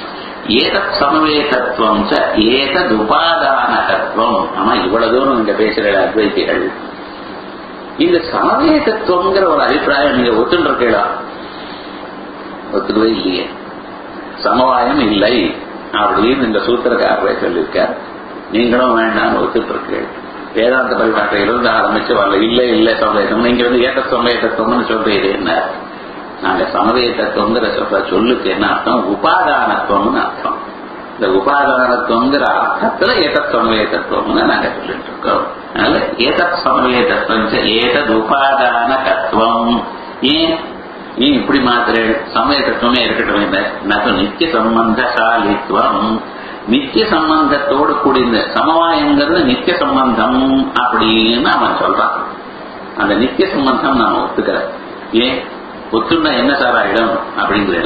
A: ஏதத் சமவேதத்துவம் ச ஏதத் உபாதான தத்துவம் ஆமா இவ்வளவு தூரம் நீங்க பேசுற அத்வைத்திகள் இந்த சமவேதத்துவங்கிற ஒரு அபிப்பிராயம் நீங்க ஒத்துருக்கீங்களா ஒத்துக்கவே இல்லையே சமவாயம் இல்லை அப்படின்னு இந்த சூத்திரக்காரரை சொல்லியிருக்கார் நீங்களும் வேண்டாம் ஒத்துட்டு இருக்கீங்க வேதாந்த பரிமாற்றம் இருந்து ஆரம்பிச்சு வரல இல்லை இல்லை சமவேதம் நீங்க வந்து ஏற்ற சமவேதத்துவம்னு சொல்றீங்க என்ன நாங்க சமவேத தத்துவங்கிற சொல்ற சொல்லுக்கு என்ன அர்த்தம் உபாதானத்துவம்னு அர்த்தம் இந்த உபாதானத்துவங்கிற அர்த்தத்துல ஏதத் சமவேதத்துவம்னு நாங்க சொல்லிட்டு இருக்கோம் அதனால ஏதத் சமவேதத்துவம் ஏதத் உபாதான தத்துவம் ஏன் ஏன் இப்படி மாத்திர சமய தத்துவமே இருக்கட்டும் இல்லை நக நித்திய சம்பந்தசாலித்துவம் நித்திய சம்பந்தத்தோடு கூடிய சமவாயங்கிறது நித்திய சம்பந்தம் அப்படின்னு அவன் சொல்றான் அந்த நித்திய சம்பந்தம் நான் ஒத்துக்கிறேன் ஏன் ஒத்துண்டா என்ன சார் ஆயிடும் அப்படிங்கிறத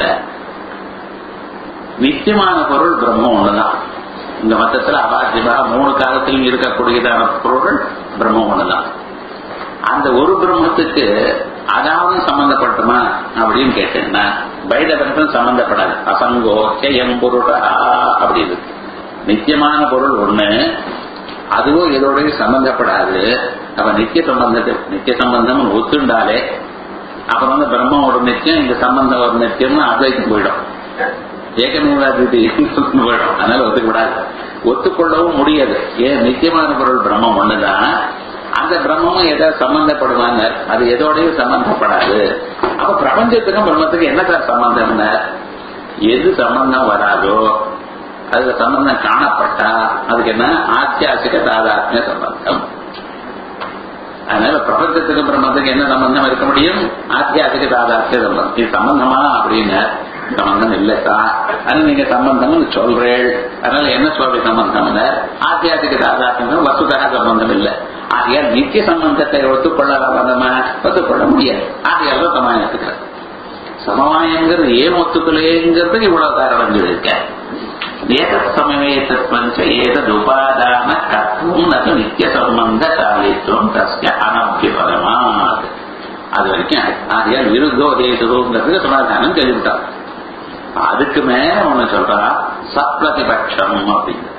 A: நித்தியமான பொருள் பிரம்மம் ஒண்ணுதான் இந்த மத்தத்துல அபாசிபா மூணு காலத்திலும் இருக்கக்கூடியதான பொருள் பிரம்மம் ஒண்ணுதான் அந்த ஒரு பிரம்மத்துக்கு அதாவது சம்பந்தப்பட்டுமா அப்படின்னு கேட்டேன்னா பைதபரத்தம் சம்பந்தப்படாது அசங்கோச்சயம் பொருளா அப்படி இருக்கு நித்தியமான பொருள் ஒண்ணு அதுவும் இதோடய சம்பந்தப்படாது அப்ப நித்திய சம்பந்தத்தை நித்திய சம்பந்தம் ஒத்துண்டாலே அப்புறம் வந்து பிரம்மம் ஒரு நித்தியம் இந்த சம்பந்தம் ஒரு நித்தியம்னு அத்வைத்து போயிடும் ஏகமேவாதிதி போயிடும் அதனால ஒத்துக்கூடாது ஒத்துக்கொள்ளவும் முடியாது ஏன் நித்தியமான பொருள் பிரம்மம் ஒண்ணுதான் அந்த பிரம்மமும் ஏதாவது சம்பந்தப்படுவாங்க அது எதோடையும் சம்பந்தப்படாது அப்ப பிரபஞ்சத்துக்கும் பிரம்மத்துக்கும் என்ன சார் சம்பந்தம் எது சம்பந்தம் வராதோ அதுல சம்பந்தம் காணப்பட்டா அதுக்கு என்ன ஆத்தியாசிக தாதாத்மிய சம்பந்தம் அதனால பிரபஞ்சத்துக்கு பிரம்மத்துக்கு என்ன சம்பந்தம் இருக்க முடியும் ஆத்தியாசிக தாதாத்மிய சம்பந்தம் இது சம்பந்தமா அப்படின்னு சம்பந்தம் இல்லக்கா அது நீங்க சம்பந்தம்னு சொல்றேள் அதனால என்ன சுவாமி சம்பந்தம் ஆத்தியாசிக தாதாத்மியம் வசுதக சம்பந்தம் இல்லை ஆகையால் நித்திய சம்பந்தத்தை ஒத்துக்கொள்ளலாமா ஒத்துக்கொள்ள முடியாது ஆகையால் தான் சமாயத்துக்கிறார் சமவாயங்கிறது ஏன் ஒத்துக்கலைங்கிறதுக்கு இவ்வளவு காரணம் சொல்லியிருக்க ஏதத் சமவேதத்வஞ்ச ஏதத் உபாதான கத்துவம் நது நித்திய சம்பந்த சாலித்துவம் தஸ்ய அனபியபரமாத் அது வரைக்கும் ஆகையால் விருத்தோதேசுங்கிறதுக்கு சமாதானம் சொல்லிவிட்டார் அதுக்கு மேல ஒண்ணு சொல்றா சப்ரதிபட்சம் அப்படின்னு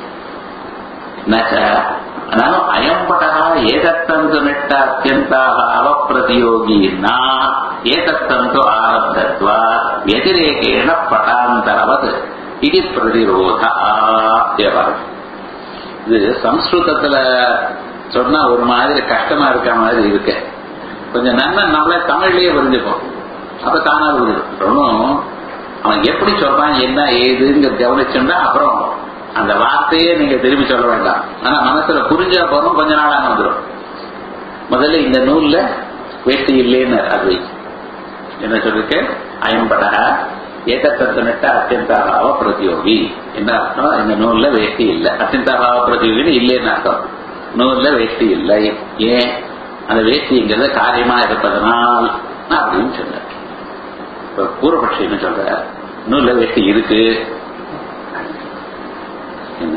A: அனாலும் அயம்படா ஏதத்தந்து நிட்ட அத்தியந்தாக பிரதியோகி நா ஏதத்தந்து ஆரப்தத்வா வதிரேகேண பட்டாந்தரவது இது பிரதிரோத இது சம்ஸ்கிருதத்துல சொன்னா ஒரு மாதிரி கஷ்டமா இருக்க மாதிரி இருக்கு கொஞ்சம் நன்மை நம்மளே தமிழ்லயே புரிஞ்சுப்போம் அப்ப தானா புரிஞ்சுக்கணும் அவன் எப்படி சொல்றான் என்ன ஏதுங்கிற கவனிச்சுட்டா அப்புறம் அந்த வார்த்தையே நீங்க திரும்பி சொல்ல வேண்டாம் ஆனா மனசுல புரிஞ்சா போதும் கொஞ்ச நாளாக வந்துடும் முதல்ல இந்த நூல்ல வேஷ்டி இல்லைன்னு அது என்ன சொல்லிருக்கு அயம்படா ஏதத்தனட்ட அத்தியந்தாபாவ பிரதியோகி என்ன அர்த்தம் இந்த நூல்ல வேஷ்டி இல்லை அத்தியந்தாபாவ பிரதியோகின்னு இல்லைன்னு அர்த்தம் நூல்ல வேஷ்டி இல்லை ஏன் அந்த வேஷ்டிங்கிறது காரியமா இருப்பதனால் அப்படின்னு சொன்னார் இப்ப பூர்வபட்சி என்ன சொல்ற நூல்ல வேஷ்டி இருக்கு என்ன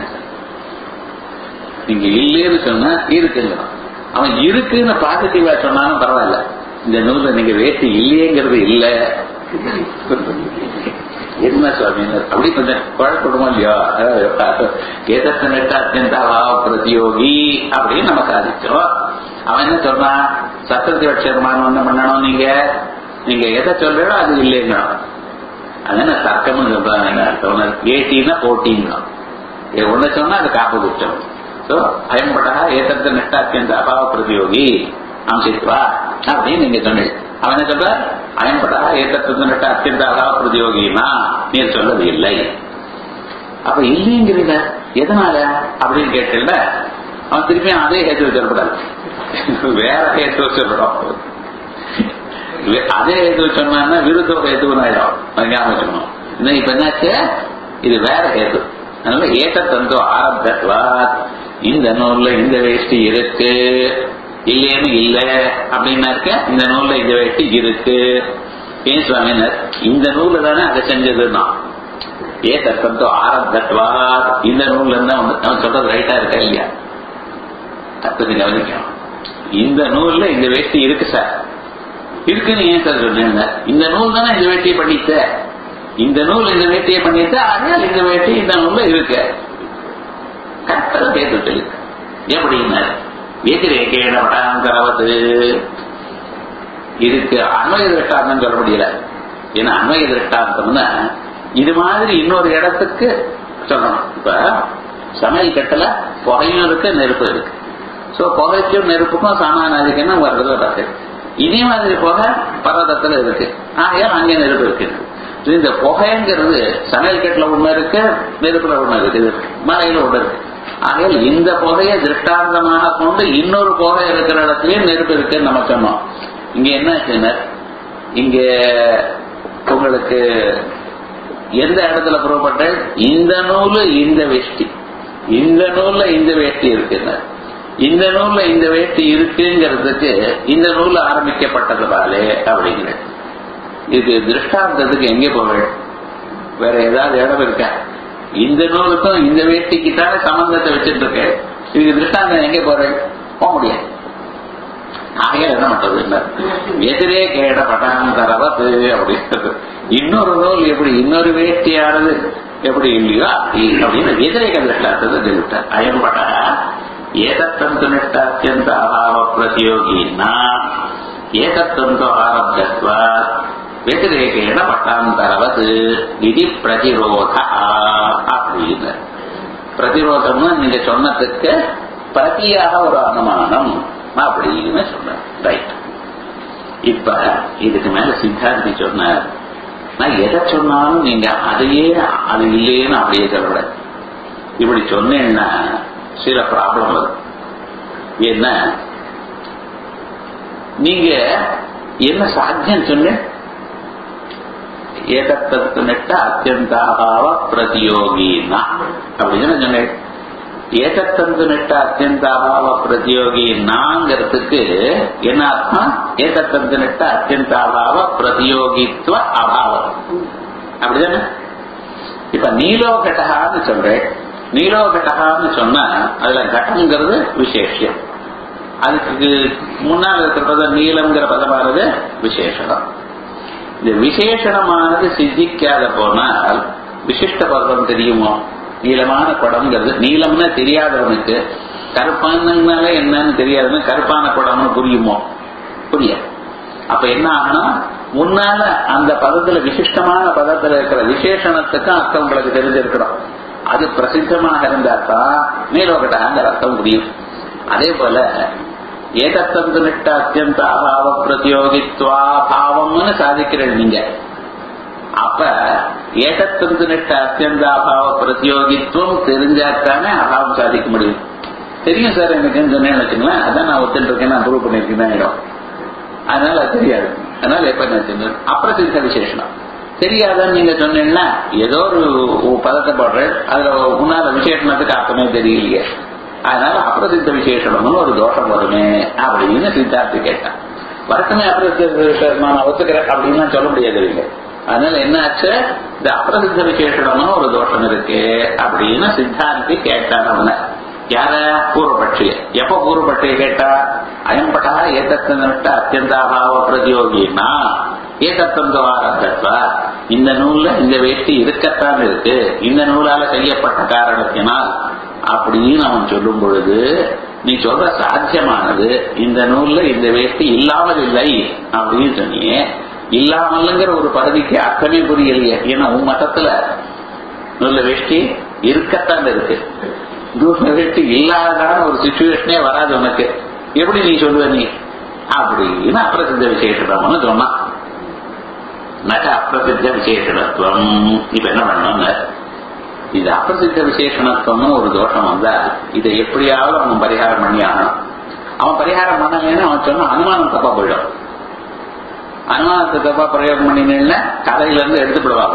A: நீங்க இல்லைன்னு சொன்னா இருக்குங்க அவன் இருக்குன்னு பாசிட்டிவா சொன்னாலும் பரவாயில்ல இந்த நூல்ல நீங்க வேஷ்டி இல்லையேங்கிறது இல்ல என்ன சுவாமி அப்படி கொஞ்சம் குழப்பமா இல்லையோ கேதத்தனட்ட அத்தியந்தாவா பிரதியோகி அப்படின்னு நம்ம சாதிச்சோம் அவன் என்ன சொல்றான் சத்திரத்தி வட்சமானம் என்ன பண்ணணும் நீங்க நீங்க எதை சொல்றீங்களோ அது இல்லைங்கிறோம் அதனால தர்க்கம்னு சொல்றாங்க என்ன அர்த்தம் ஏட்டின்னா போட்டிங்க ஒண்ணு சொன்னா அது காப்பு குற்றம் சோ அயம்படா ஏத்தத்த நெட்ட அத்தியந்த அபாவ பிரதியோகி அம்சித்வா அப்படின்னு நீங்க சொன்னீங்க அவன் என்ன சொல்ற அயம்படா ஏத்தத்த நெட்ட அத்தியந்த அபாவ பிரதியோகினா நீ சொல்றது இல்லை அப்ப இல்லைங்கிறீங்க எதனால அப்படின்னு கேட்டல அவன் திருப்பி அதே ஹேத்து சொல்லப்படாது வேற ஹேத்து சொல்லணும் அதே ஹேத்து சொன்னா விருத்தோ ஹேத்துன்னு ஆயிடும் ஞாபகம் வச்சுக்கணும் இன்னும் இப்ப என்னாச்சு இது வேற ஹேத்து அதனால ஏத்த தந்தோ ஆரம்பத்வாத் இந்த நூல்ல இந்த வேஷ்டி இருக்கு இல்லைன்னு இல்ல அப்படின்னா இருக்க இந்த நூல்ல இந்த வேஷ்டி இருக்கு ஏன் சுவாமினர் இந்த நூல்ல தானே அதை செஞ்சதுன்னா ஏ தத்தோ ஆரம்பத்வாத் இந்த நூல்ல இருந்தா அவன் சொல்றது ரைட்டா இருக்கா இல்லையா தப்பு கவனிக்கணும் இந்த நூல்ல இந்த வேஷ்டி இருக்கு சார் இருக்குன்னு ஏன் சார் சொன்னீங்க இந்த நூல் தானே இந்த வேட்டியை பண்ணித்த இந்த நூல் இந்த வேட்டியை பண்ணிட்டு அதனால் இந்த வேட்டி இந்த நூல்ல இருக்கு கரெக்டாக கேட்டு எப்படின்னா எதிரேகேன படாங்கரவது இதுக்கு அன்வய திருஷ்டாந்தம் சொல்ல முடியல ஏன்னா அன்வய திருஷ்டாந்தம்னா இது மாதிரி இன்னொரு இடத்துக்கு சொல்லணும் இப்ப சமையல் கட்டல புகையும் இருக்கு நெருப்பு இருக்கு சோ புகைக்கும் நெருப்புக்கும் சமான அதிகம்னா வர்றது வராது இதே மாதிரி புகை பர்வதத்துல இருக்கு ஆகையால் அங்கே நெருப்பு இருக்கு இந்த புகைங்கிறது சமையல் கட்டில ஒண்ணு இருக்கு நெருப்புல ஒண்ணு இருக்கு மலையில ஒண்ணு இருக்கு ஆகையால் இந்த புகையை திருஷ்டாந்தமாக கொண்டு இன்னொரு புகை இருக்கிற இடத்துலயும் நெருப்பு இருக்குன்னு நம்ம சொன்னோம் இங்க என்ன ஆச்சுன்னா இங்க உங்களுக்கு எந்த இடத்துல புறப்பட்ட இந்த நூலு இந்த வேஷ்டி இந்த நூல்ல இந்த வேஷ்டி இருக்குன்னு இந்த நூல்ல இந்த வேஷ்டி இருக்குங்கிறதுக்கு இந்த நூல் ஆரம்பிக்கப்பட்டதுனாலே அப்படிங்கிற இது திருஷ்டாந்தத்துக்கு எங்கே போக வேற ஏதாவது இடம் இருக்கா இந்த நூலுக்கும் இந்த வேஷ்டிக்கு தானே சம்பந்தத்தை வச்சுட்டு இருக்கு இதுக்கு திருஷ்டாந்தம் எங்கே போறேன் போக முடியாது ஆகையா என்ன பண்றது எதிரே கேட பட்டாந்தரவது அப்படிங்கிறது இன்னொரு நூல் எப்படி இன்னொரு வேஷ்டியானது எப்படி இல்லையோ அப்படின்னு எதிரேக திருஷ்டாந்தத்தை சொல்லிவிட்டார் அயம்பட ஏதத்தந்து நிஷ்ட அத்தியந்த அபாவ பிரதியோகினா ஏதத்தந்து ஆரப்தத்வா வெதிரேகேன பட்டாந்தரவது இது பிரதிரோத அப்படின்னு பிரதிரோதம்னு நீங்க சொன்னதுக்கு பிரதியாக ஒரு அனுமானம் அப்படின்னு சொன்ன ரைட் இப்ப இதுக்கு மேல சித்தாந்தி சொன்னார் நான் எதை சொன்னாலும் நீங்க அதையே அது இல்லையேன்னு அப்படியே சொல்லக்கூடாது இப்படி சொன்னேன்னா சில ப்ராப்ளம் வரும் என்ன நீங்க என்ன சாத்தியம் சொன்ன ஏதத்தத்து நெட்ட அத்தியந்தாபாவ பிரதியோகினா அப்படின்னு சொன்னேன் ஏதத்தந்து நெட்ட அத்தியந்தாபாவ பிரதியோகி நாங்கிறதுக்கு என்ன அர்த்தம் ஏதத்தந்து நெட்ட அத்தியந்தாபாவ பிரதியோகித்துவ அபாவம் அப்படிதானே இப்ப நீலோகட்டகான்னு சொல்றேன் நீலோகட்டகான்னு சொன்னா அதுல கட்டம்ங்கிறது விசேஷம் அதுக்கு முன்னால் இருக்கிற பதம் நீளம்ங்கிற பதமானது விசேஷம் இந்த விசேஷணமானது சித்திக்காத போனால் விசிஷ்ட பதம் தெரியுமோ நீளமான குடம்ங்கிறது நீளம்னு தெரியாதவனுக்கு கருப்பானால என்னன்னு தெரியாதவனுக்கு கருப்பான குடம்னு புரியுமோ புரியாது அப்ப என்ன ஆகணும் முன்னால அந்த பதத்துல விசிஷ்டமான பதத்துல இருக்கிற விசேஷணத்துக்கும் அர்த்தம் உங்களுக்கு தெரிஞ்சிருக்கணும் அது பிரசித்தமாக இருந்தா தான் நீலோகட்டாங்கிற அர்த்தம் புரியும் அதே போல ஏதத்தந்து நிட்ட அத்தியந்த அபாவ பிரதியோகித்வா பாவம்னு சாதிக்கிறீங்க நீங்க அப்ப ஏதத்தந்து நிட்ட அத்தியந்த அபாவ பிரதியோகித்துவம் தெரிஞ்சாத்தானே அபாவம் சாதிக்க முடியும் தெரியும் சார் எனக்கு சொன்னேன்னு வச்சுங்களேன் அதான் நான் ஒத்துட்டு இருக்கேன் நான் ப்ரூவ் பண்ணிருக்கேன் இடம் அதனால அது தெரியாது அதனால எப்ப என்ன அப்பிரசித்த விசேஷனம் தெரியாதுன்னு நீங்க சொன்னீங்கன்னா ஏதோ ஒரு ஒரு பதத்தை போடுறேன் அதுல முன்னால விசேஷணத்துக்கு அர்த்தமே தெரியலையே அதனால அப்பிரசித்த விசேஷணம்னு ஒரு தோஷம் வருமே அப்படின்னு சித்தார்த்தி கேட்டான் வரட்டுமே அப்பிரசித்த விசேஷம் நான் ஒத்துக்கிறேன் அப்படின்னு சொல்ல முடியாது இல்லை அதனால என்ன ஆச்சு இந்த அப்பிரசித்த விசேஷணம்னு ஒரு தோஷம் இருக்கு அப்படின்னு சித்தாந்தி கேட்டான் அவனை யார பூர்வபட்சிய எப்ப பூர்வபட்சிய கேட்டா அயம்பட்டா ஏதத்திட்ட அத்தியந்தாபாவ பிரதியோகினா ஏதத்தந்தவாரத்தா இந்த நூல்ல இந்த வேஷ்டி இருக்கத்தான் இருக்கு இந்த நூலால செய்யப்பட்ட காரணத்தினால் அப்படின்னு அவன் சொல்லும் பொழுது நீ சொல்ற சாத்தியமானது இந்த நூல்ல இந்த வேஷ்டி இல்லாமல் இல்லை அப்படின்னு சொன்னியே இல்லாமல்ங்கிற ஒரு பகுதிக்கு அர்த்தமே புரியலையே ஏன்னா உன் மதத்துல நூல்ல வேஷ்டி இருக்கத்தான் இருக்கு நூல்ல வேஷ்டி இல்லாததான ஒரு சுச்சுவேஷனே வராது உனக்கு எப்படி நீ சொல்லுவ நீ அப்படின்னு அப்பிரசித்த விசேஷம்னு சொன்னான் நக அப்பிரசித்த விசேஷணத்துவம் இப்ப என்ன பண்ணணும் இது அப்பிரசித்த விசேஷணத்துவம்னு ஒரு தோஷம் வந்தா இதை எப்படியாவது அவன் பரிகாரம் பண்ணி ஆகணும் அவன் பரிகாரம் பண்ணலன்னு அவன் சொன்ன அனுமானம் தப்பா போயிடும் அனுமானத்தை தப்பா பிரயோகம் பண்ணினேன்னா கதையில இருந்து எடுத்துவிடுவாங்க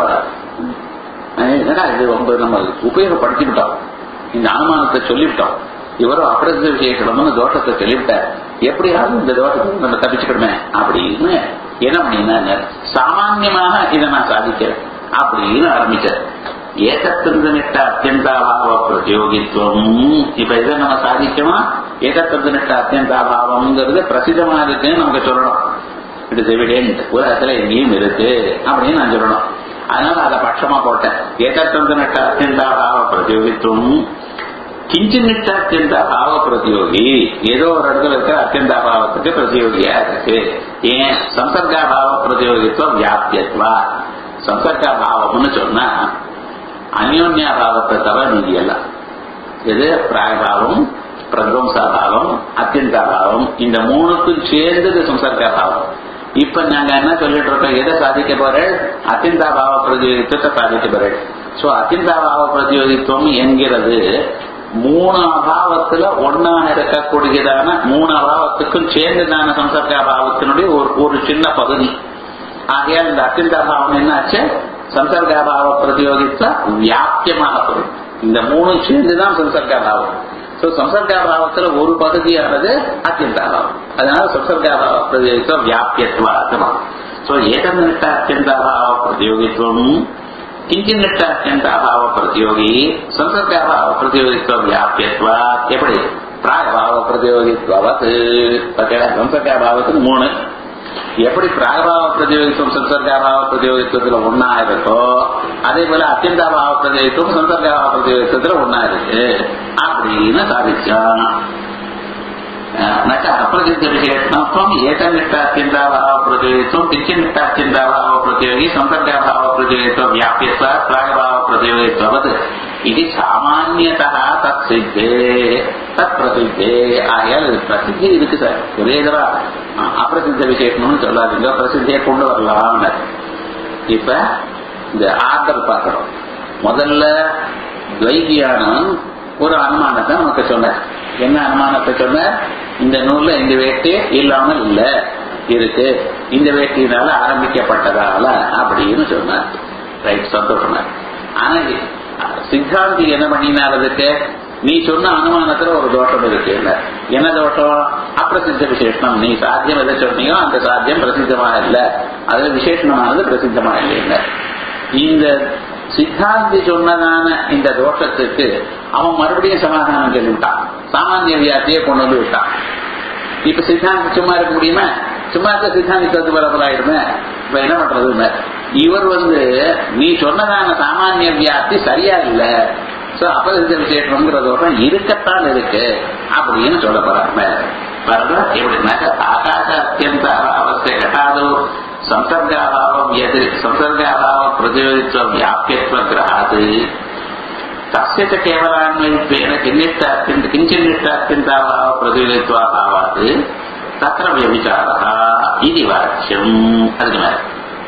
A: ஏன்னா இது ரொம்ப நம்ம உபயோகப்படுத்திவிட்டோம் இந்த அனுமானத்தை சொல்லிவிட்டோம் இவரும் அப்பிரசித்த விசேஷம்னு தோஷத்தை சொல்லிவிட்டார் எப்படியாவது இந்த தோஷத்தை நம்ம தப்பிச்சுக்கணுமே அப்படின்னு என்ன பண்ணினா சாமான்யமாக இதை நான் சாதிக்கிறேன் அப்படின்னு ஆரம்பிச்சார் ஏகத்திருந்தனிட்ட அத்தியந்தாபாவ பிரதியோகித்துவம் இப்ப இதை நம்ம சாதிக்கணும் ஏகத்திருந்தனிட்ட அத்தியந்தாபாவம்ங்கிறது பிரசித்தமா இருக்குன்னு நமக்கு சொல்லணும் இட் இஸ் எவிடென்ட் உலகத்துல எங்கேயும் இருக்கு அப்படின்னு நான் சொல்லணும் அதனால அதை பட்சமா போட்டேன் ஏகத்திருந்தனிட்ட அத்தியந்தாபாவ பிரதியோகித்துவம் கிஞ்சின்னிட்ட அத்தியந்த பாவ பிரதியோகி ஏதோ ஒரு இடத்துல இருக்கிற அத்தியந்த பாவத்துக்கு பிரதியோகியா இருக்கு ஏன் சம்சர்கா பாவ பிரதியோகித்துவம் வியாபியத்வா சம்சர்கா பாவம்னு சொன்னா அந்யோன்யா பாவத்தை தவிர மீதி எல்லாம் இது பிராயபாவம் பிரத்வம்சா பாவம் அத்தியந்தா பாவம் இந்த மூணுக்கும் சேர்ந்தது சம்சர்கா பாவம் இப்ப நாங்க என்ன சொல்லிட்டு இருக்கோம் எதை சாதிக்க போறேன் அத்தியந்தா பாவ பிரதியோகித்துவத்தை சாதிக்க போறேன் சோ அத்தியந்தா பாவ பிரதியோகித்துவம் என்கிறது மூணு அபாவத்துல ஒன்னாக இருக்கக்கூடியதான மூணு அபாவத்துக்கும் சேர்ந்ததான சம்சர்க அபாவத்தினுடைய ஒரு ஒரு சின்ன பகுதி ஆகையால் இந்த அத்தியந்தாபாவம் என்னாச்சு சம்சர்காபாவ பிரதியோகித்த வியாபியமாக போகும் இந்த மூணு சேர்ந்துதான் சம்சர்காபாவம் சோ சம்சர்காபாவத்துல ஒரு பகுதியானது அத்தியந்தாபாவம் அதனால சம்சர்காபாவ பிரதியோகித்த வியாபியத்துவம் சோ ஏகநிட்ட அத்தியந்தாபாவ பிரதியோகித்துவம் கிஞ்சின்னிட்ட அத்தியந்த அபாவ பிரதியோகி சம்சர்காபாவ பிரதியோகித்துவ வியாபியத்வா எப்படி பிராகபாவ பிரதியோகித்வது சம்சர்காபாவத்துக்கு மூணு எப்படி பிராகபாவ பிரதியோகித்துவம் சம்சர்காபாவ பிரதியோகித்துவத்துல ஒன்னா இருக்கோ அதே போல அத்தியந்தாபாவ பிரதியோகித்துவம் சம்சர்காபாவ பிரதியோகித்துவத்துல ஒன்னா இருக்கு அப்படின்னு சாதிச்சான் అప్రసిద్ధ విశేషణత్వం ఏకనిష్టాత్యంతాభావ ప్రతియోగిత్వం కించినిష్టాత్యంతాభావ ప్రతియోగి సంసర్గాభావ ప్రతియోగిత్వ వ్యాప్యత్వ ప్రాగభావ ప్రతియోగిత్వవత్ ఇది సామాన్యత தத்சித்தே தத் பிரசித்தே ஆகையால் இது பிரசித்தி இருக்கு சார் ஒரே தடவை அப்பிரசித்த விசேஷம்னு சொல்லாதீங்க பிரசித்தியை கொண்டு வரலாம் இப்ப இந்த ஆர்டர் பார்க்கிறோம் முதல்ல துவைகியானவன் ஒரு அனுமானத்தை நமக்கு சொன்னார் என்ன அனுமானத்தை சொன்னார் இந்த நூல்ல இந்த வேட்டி இல்லாமல் இல்ல இருக்கு இந்த வேட்டியினால ஆரம்பிக்கப்பட்டதால அப்படின்னு சொன்னார் ரைட் சந்தோஷமா ஆனா சித்தாந்தி என்ன பண்ணினார் அதுக்கு நீ சொன்ன அனுமானத்துல ஒரு தோஷம் இருக்கு என்ன தோஷம் அப்பிரசித்த விசேஷம் நீ சாத்தியம் எதை சொன்னியோ அந்த சாத்தியம் பிரசித்தமா இல்ல அதுல விசேஷமானது பிரசித்தமா இல்லை இந்த சித்தாந்தி சொன்னதான இந்த தோஷத்துக்கு அவன் மறுபடியும் சமாதானம் சொல்லிவிட்டான் சாமானிய வியாதியை கொண்டு வந்து விட்டான் இப்ப சித்தாந்தி சும்மா இருக்க முடியுமா சும்மா இருக்க சித்தாந்தி சத்து பரப்பலாயிடுமே இப்ப என்ன பண்றதுன்னு இவர் வந்து நீ சொன்னதான சாமானிய வியாதி சரியா இல்ல சோ அபரிசித விசேஷம்ங்கிற தோஷம் இருக்கத்தான் இருக்கு அப்படின்னு சொல்ல போறாங்க வரதா எப்படின்னாக்க ஆகாச அத்தியந்த அவஸ்தை கட்டாதோ संसर्गाभावं यद् संसर्गाभाव प्रतियोगित्व व्याप्यत्व ग्रहात् तस्य च केवलान्वयित्वेन किन्निष्टात्यन्त किञ्चिन्निष्टात्यन्ताभाव प्रतियोगित्वाभावात् तत्र व्यभिचारः इति वाच्यम् அதுக்கு மேல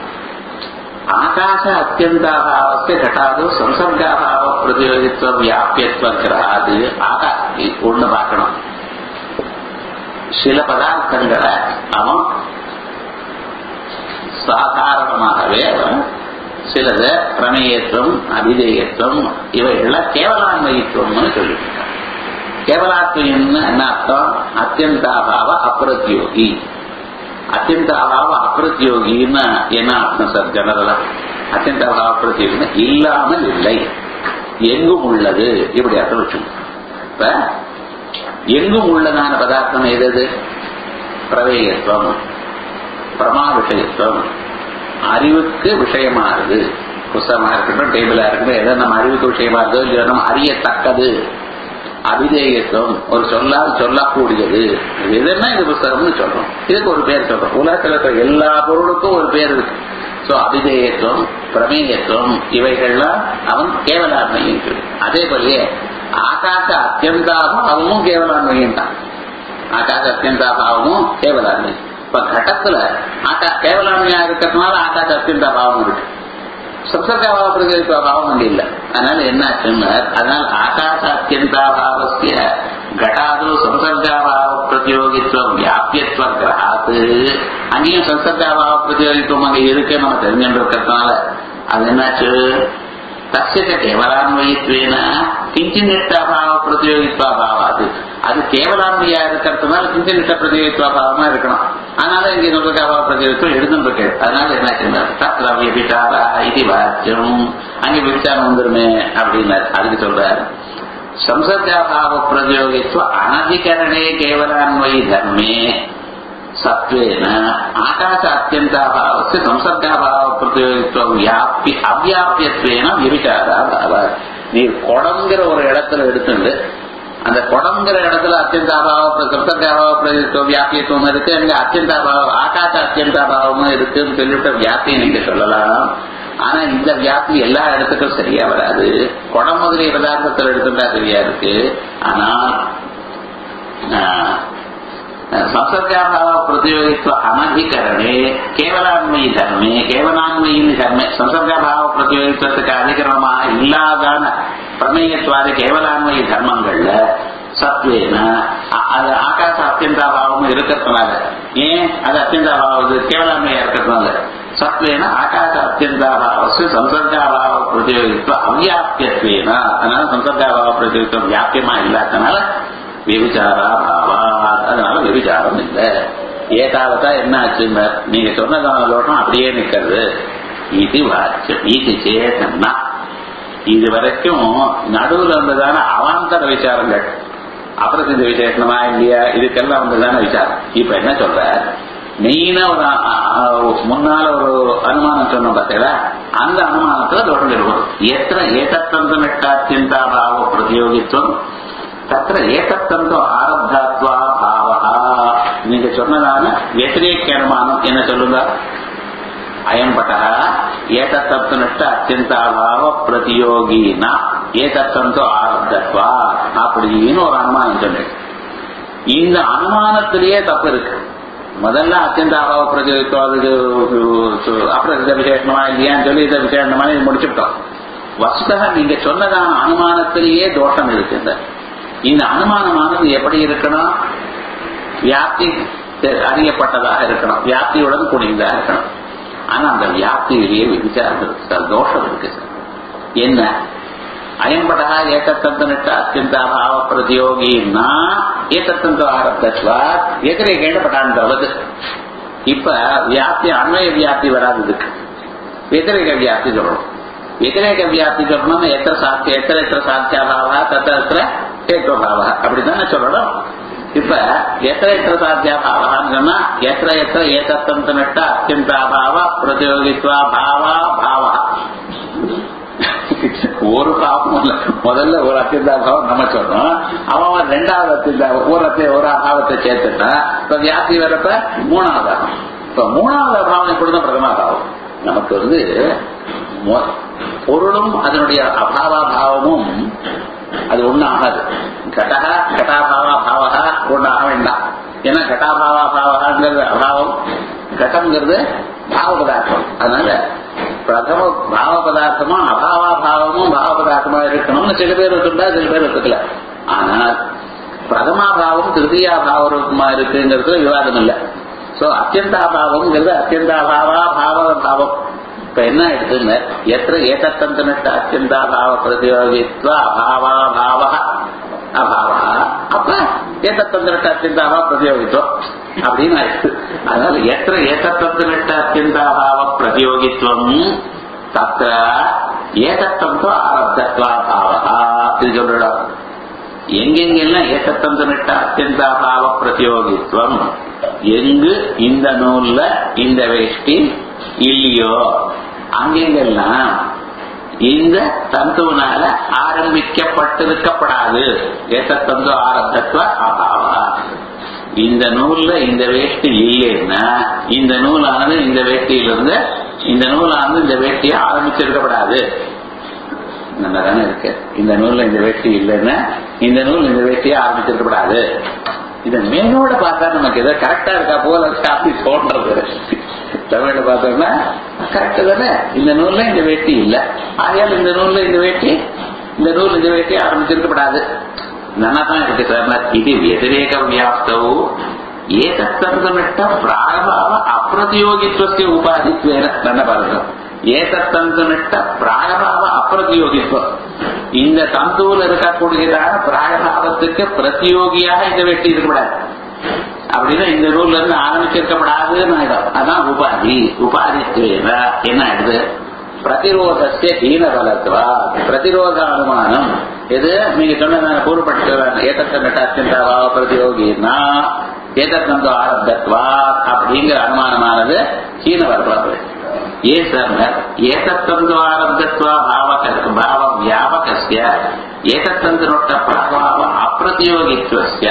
A: ஆகாச அத்தியந்தாபாவத்தை கட்டாது சம்சர்காபாவ பிரதியோகித்துவ வியாபியத்துவ கிரகாது ஆகாசி ஒண்ணு பார்க்கணும் சில பதார்த்தங்களை அவன் சாதாரணமாகவே அவன் சிலது பிரமேயத்துவம் அபிதேயத்துவம் இவைகள்லாம் கேவலான்மயித்துவம்னு சொல்லியிருக்காங்க கேவலாத்வயம்னு என்ன அர்த்தம் அத்தியந்தாபாவ அப்பிரத்யோகி அத்தியந்தாபாவ அப்பிரத்யோகின்னு என்ன அர்த்தம் சார் ஜெனரலா அத்தியந்தாபாவ அப்பிரத்யோகின்னு இல்லாமல் இல்லை எங்கும் உள்ளது இப்படி அர்த்தம் வச்சுக்கணும் இப்ப எங்கும் உள்ளதான பதார்த்தம் எது பிரவேயத்துவம் பிரமா விஷயத்துவம் அறிவுக்கு விஷயமானது புஸ்தகமா இருக்கட்டும் டேபிளா இருக்கட்டும் எதை நம்ம அறிவுக்கு விஷயமா இருந்தோ இல்லையோ நம்ம அறியத்தக்கது அபிதேயத்துவம் ஒரு சொல்லால் சொல்லக்கூடியது இது எதுன்னா இது புஸ்தகம்னு சொல்றோம் இதுக்கு ஒரு பேர் சொல்றோம் உலகத்துல இருக்கிற எல்லா பொருளுக்கும் ஒரு பேர் இருக்கு சோ அபிதேயத்துவம் பிரமேயத்துவம் இவைகள்லாம் அவன் கேவலாண்மையும் சொல்லு அதே போலயே ஆகாச அத்தியந்தாபாவமும் கேவலாண்மையும் தான் ஆகாச அத்தியந்தாபாவமும் கேவலாண்மை இப்ப கட்டத்துல ஆகா கேவலாண்மையா இருக்கிறதுனால ஆகாச அத்தியந்தாபாவம் இருக்கு சப்சர்காபாவ பிரதிநிதித்துவ பாவம் அங்க இல்ல அதனால என்ன ஆச்சுன்னா அதனால ஆகாச அத்தியந்தாபாவசிய கட்டாது சம்சர்காபாவ பிரதியோகித்துவம் வியாபியத்துவ கிரகாத்து அங்கேயும் சம்சர்காபாவ பிரதியோகித்துவம் அங்க இருக்கு நம்ம தெரிஞ்சுட்டு இருக்கிறதுனால அது என்னாச்சு தசிய கேவலான்வயித்வேன கிஞ்சின்னிட்டாபாவ பிரதியோகித்வா பாவாது அது கேவலான்மையா இருக்கிறதுனால கிஞ்சின்னிட்ட பிரதியோகித்வா பாவமா இருக்கணும் அதனால இங்க நுகர்காபாவ பிரதியோகித்துவம் எழுதுருக்கு அதனால என்ன தத்ர விபிச்சாரா இது வாக்கியம் அங்க விபிச்சாரம் வந்துருமே அப்படின்னாரு அதுக்கு சொல்றாரு ಸಂಸರ್ಗಾಭಾವ ಪ್ರತಿಯೋಗಿತ್ವ ಅನಧಿಕರಣೆ ಕೇವಲಾನ್ವಯಿ ಧರ್ಮೇ ಸತ್ವೇನ ಆಕಾಶ ಅತ್ಯಂತಾಭಾವಸ್ಯ ಸಂಸರ್ಗಾಭಾವ ಪ್ರತಿಯೋಗಿತ್ವ ವ್ಯಾಪ್ತಿ அவ்வியாபியத்வேன விபிச்சார பாவ நீ குடங்கிற ஒரு இடத்துல எடுத்துண்டு அந்த குடங்கிற இடத்துல அத்தியந்தாபாவ சப்தர்காபாவ பிரதித்துவம் வியாபியத்துவம் இருக்கு அங்க அத்தியந்தாபாவம் ஆகாச அத்தியந்தாபாவமும் இருக்குன்னு சொல்லிவிட்ட வியாப்தியை நீங்க சொல்லலாம் ஆனா இந்த வியாப்தி எல்லா இடத்துக்கும் சரியா வராது குடம் முதலிய பதார்த்தத்தில் எடுத்துட்டா சரியா இருக்கு ஆனால் ಸಂಸರ್ಗಾಭಾವ ಪ್ರತಿಯೋಗಿತ್ವ ಅನಧಿಕರಣೆ ಕೇವಲಾನ್ಮಯಿ ಧರ್ಮೆ ಕೇವಲಾನ್ಮಯಿನ ಧರ್ಮೆ ಸಂಸರ್ಗಾಭಾವ பிரதியோகித்துவத்துக்கு அதிகரமா இல்லாதான பிரமேயத்வாதி கேவலான்மயி தர்மங்கள்ல சத்வேன அது ஆகாச அத்தியந்தாபாவமும் இருக்கிறதுனால ஏன் அது அத்தியந்தாபாவது கேவலான்மையா இருக்கிறதுனால சத்வேன ஆகாச அத்தியந்தாபாவசு சம்சர்காபாவ பிரதியோகித்துவ அவ்வியாபியத்வேன அதனால சம்சர்காபாவ பிரதியோகித்துவம் வியாபியமா இல்லாதனால விபிச்சாரா பாவா அதனால விபிச்சாரம் இல்லை ஏதாவதா என்ன ஆச்சுன்னா நீங்க சொன்னதான லோகம் அப்படியே நிக்கிறது இது வாக்கியம் இது சேதம்னா இது வரைக்கும் நடுவுல வந்ததான அவாந்தர விசாரங்கள் அப்புறம் இந்த விசேஷமா இல்லையா இதுக்கெல்லாம் வந்ததான விசாரம் இப்ப என்ன சொல்ற மெயினா ஒரு முன்னால ஒரு அனுமானம் சொன்னோம் பார்த்தீங்களா அந்த அனுமானத்துல தோஷம் இருக்கும் எத்தனை ஏதத்தந்த மெட்டாத்தியந்தா பாவ பிரதியோகித்துவம் தத்திர ஏதத்தந்தோ ஆரப்தாத்வா பாவா நீங்க சொன்னதான வெத்திரேக்க அனுமானம் என்ன சொல்லுங்க அயம்பட்ட ஏதத்தப்தனிஷ்ட அத்தியந்தாபாவ பிரதியோகினா ஏதத்தந்தோ ஆரப்தத்வா அப்படின்னு ஒரு அனுமானம் சொன்னேன் இந்த அனுமானத்திலேயே தப்பு இருக்கு முதல்ல அத்தியந்தாபாவ பிரதியோகித்துவம் அதுக்கு அப்புறம் இதை விசேஷமா இல்லையான்னு சொல்லி இதை விசேஷமா முடிச்சுட்டோம் வசுதக நீங்க சொன்னதான அனுமானத்திலேயே தோஷம் இருக்கு இந்த அனுமானமானது எப்படி இருக்கணும் வியாப்தி அறியப்பட்டதாக இருக்கணும் வியாப்தியுடன் கூடியதாக இருக்கணும் ஆனா அந்த வியாப்தியிலேயே விசாரம் இருக்கு சார் தோஷம் இருக்கு சார் என்ன அயம்படா ஏகத்தந்தனிட்ட அத்தியந்தாபாவ பிரதியோகின்னா ஏகத்தந்தோ ஆரப்தஸ்வா எதிரேகேண்ட பட்டாந்தவது இப்ப வியாப்தி அண்மைய வியாப்தி வராது இதுக்கு ವ್ಯತಿರೇಕ ವ್ಯಾಪ್ತಿ சொல்லணும் ವ್ಯತಿರೇಕ ವ್ಯಾಪ್தி சொல்லணும்னா எத்தனை சாத்திய எத்தனை எத்தனை சாத்தியாபாவா தத்த எத்தனை ஹேத்வபாவா அப்படித்தானே சொல்லணும் இப்ப எத்தனை எத்தனை சாத்தியாபாவான்னு சொன்னா எத்தனை எத்தனை ஏதத்தந்தனிட்ட அத்தியந்தாபாவ பிரதியோகித்வா பாவா பாவா ஒரு பாவம் இல்ல முதல்ல ஒரு அத்தியந்தாபாவம் நம்ம சொல்றோம் அவன் ரெண்டாவது அத்தியந்தா ஒரு அத்திய ஒரு அபாவத்தை சேர்த்துட்டா இப்ப வியாப்தி வரப்ப மூணாவது ஆகும் இப்ப மூணாவது அபாவம் இப்படிதான் பிரதமா பாவம் நமக்கு வந்து மொ- பொருளும் அதனுடைய அபாவாபாவமும் அது ஒண்ணு ஆகாது கடகா கட்டாபாவா பாவகா ஒண்ணு ஆக வேண்டாம் ஏன்னா கட்டாபாவா பாவகாங்கிறது அபாவம் கட்டம்ங்கிறது பாவ பதார்த்தம் அதனால பிரதம பாவ பதார்த்தமும் அபாவா பாவமும் பாவ பதார்த்தமா இருக்கணும்னு சில பேர் ஒத்துண்டா சில பேர் ஒத்துக்கல ஆனால் பிரதமா பாவம் திருதியா பாவ ரூபமா இருக்குங்கிறது விவாதம் இல்லை சோ அத்தியந்தாபாவம்ங்கிறது அத்தியந்தாபாவா பாவ பாவம் இப்ப என்ன எடுத்துங்க எത്ര ஏதத்தந்தனிட்ட அத்தியந்தாபாவ பிரதியோகித்வ அபாவா பாவ அபாவா அப்ப ஏதத்தந்தனிட்ட அத்தியந்தாபா பிரதியோகித்துவம் அப்படின்னு ஆயிடுச்சு அதனால எത്ര ஏதத்தந்தனிட்ட அத்தியந்தாபாவ பிரதியோகித்துவம் தத்திர ஏதத்தந்தோ ஆரப்தத்வா பாவா இது சொல்றாங்க எங்கெங்கெல்லாம் ஏகத்தந்தனிட்ட அத்தியந்தாபாவ பிரதியோகித்துவம் எங்கு இந்த நூல்ல இந்த வேஷ்டி இல்லையோ அங்கெங்கெல்லாம் இந்த தந்துவனால ஆரம்பிக்கப்பட்டிருக்கப்படாது ஏகத்தந்து ஆரம்பத்துவ அபாவா இந்த நூல்ல இந்த வேஷ்டி இல்லைன்னா இந்த நூலானது இந்த வேஷ்டியிலிருந்து இந்த நூலானது இந்த வேஷ்டியை ஆரம்பிச்சிருக்கப்படாது நல்லா தானே இருக்கு இந்த நூல்ல இந்த வேஷ்டி இல்லைன்னா இந்த நூல் இந்த வேஷ்டியை ஆரம்பிச்சிருக்கப்படாது இத மேலோட பார்த்தா நமக்கு ஏதோ கரெக்டா இருக்கா போல அப்படி தோன்றது தமிழ்ல பார்த்தோம்னா கரெக்ட் தானே இந்த நூல்ல இந்த வேஷ்டி இல்ல ஆகையால் இந்த நூல்ல இந்த வேஷ்டி இந்த நூல் இந்த வேஷ்டி ஆரம்பிச்சிருக்கப்படாது நல்லா தான் இருக்கு சார் இது ವ್ಯತಿರೇಕ ವ್ಯಾಪ್ತವು ಏತತ್ತಂತಮಿಟ್ಟ ಪ್ರಾಗಭಾವ ಅಪ್ರತಿಯೋಗಿತ್ವಕ್ಕೆ ಉಪಾಧಿತ್ವೇನ ನನ್ನ ಭಾರತ ஏதத்தந்தனிட்ட பிராகபாவ அப்பிரதியோகித்துவம் இந்த தந்துவில் இருக்கக்கூடியதான பிராகபாவத்துக்கு பிரதியோகியாக இந்த வெட்டி இருக்கக்கூடாது அப்படின்னா இந்த ரூல்ல இருந்து ஆரம்பிச்சிருக்கப்படாதுன்னு ஆயிடும் அதான் உபாதி உபாதித்துவேன என்ன ஆயிடுது பிரதிரோதஸ்ய ஹீனபலத்துவா பிரதிரோத அனுமானம் எது நீங்க சொன்ன கூறப்பட்ட ஏதத்தனிட்ட அத்தியந்தாவா பிரதியோகினா ஏதத்தந்தோ ஆரப்தத்வா அப்படிங்கிற அனுமானமானது ஹீனபலத்துவா ये सर्व एतत्तन्द्वारब्धत्वा भावक भाव व्यापकस्य एतत्तन्तनोट्ಟ ಪ್ರಭಾವ ಅಪ್ರತಿಯೋಗಿತ್ವಸ್ಯ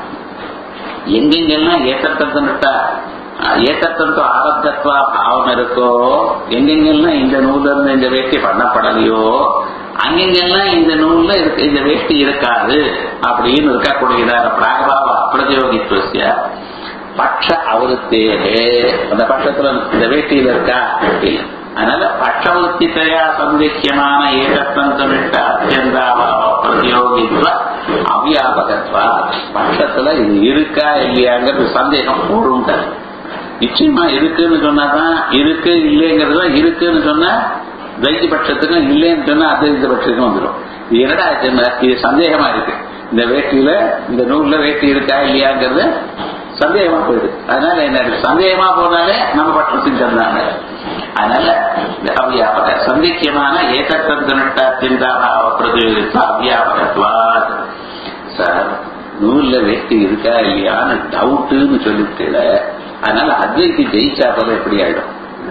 A: எங்கெங்கெல்லாம் ஏத்தத்தன்னுட்ட ஏத்தத்தந்து ஆரப்தத்வா பாவம் இருக்கோ எங்கெங்கெல்லாம் இந்த நூல்ல இருந்து இந்த வேஷ்டி பண்ணப்படலையோ அங்கெங்கெல்லாம் இந்த நூல்ல இந்த வேஷ்டி இருக்காது அப்படின்னு இருக்கக்கூடியதான பிராகபாவ அப்பிரதியோகித்துவசிய பட்ச அவருத்தேகே அந்த பட்சத்துல இந்த வேட்டியில இருக்கா இல்லை அதனால பட்சவருத்தித்தையா சந்திக்கியமான ஏகத்தந்தமிட்ட அத்தியந்தாபாவ பிரதியோகித்துவ அவ்யாபகத்வா பட்சத்துல இது இருக்கா இல்லையாங்கிறது சந்தேகம் கூடுங்க நிச்சயமா இருக்குன்னு சொன்னாதான் இருக்கு இல்லைங்கிறது இருக்குன்னு சொன்னா துவைத்தி பட்சத்துக்கும் இல்லைன்னு சொன்னா அத்வைத்த பட்சத்துக்கும் வந்துடும் இது என்னடா ஆச்சுன்னா இது சந்தேகமா இருக்கு இந்த வேட்டியில இந்த நூல்ல வேட்டி இருக்கா இல்லையாங்கிறது சந்தேகமா போயிடுது அதனால என்ன சந்தேகமா போனாலே நம்ம பட்டம் செஞ்சிருந்தாங்க அதனால அவ்வியாபக சந்திக்கியமான ஏகத்தந்தனட்ட சிந்தாபாவ பிரதியோகித்து அவ்வியாபகத்வாத் சார் நூல்ல வெட்டி இருக்கா இல்லையான்னு டவுட்டுன்னு சொல்லிட்டு அதனால அத்வைத்தி ஜெயிச்சா போல எப்படி ஆயிடும்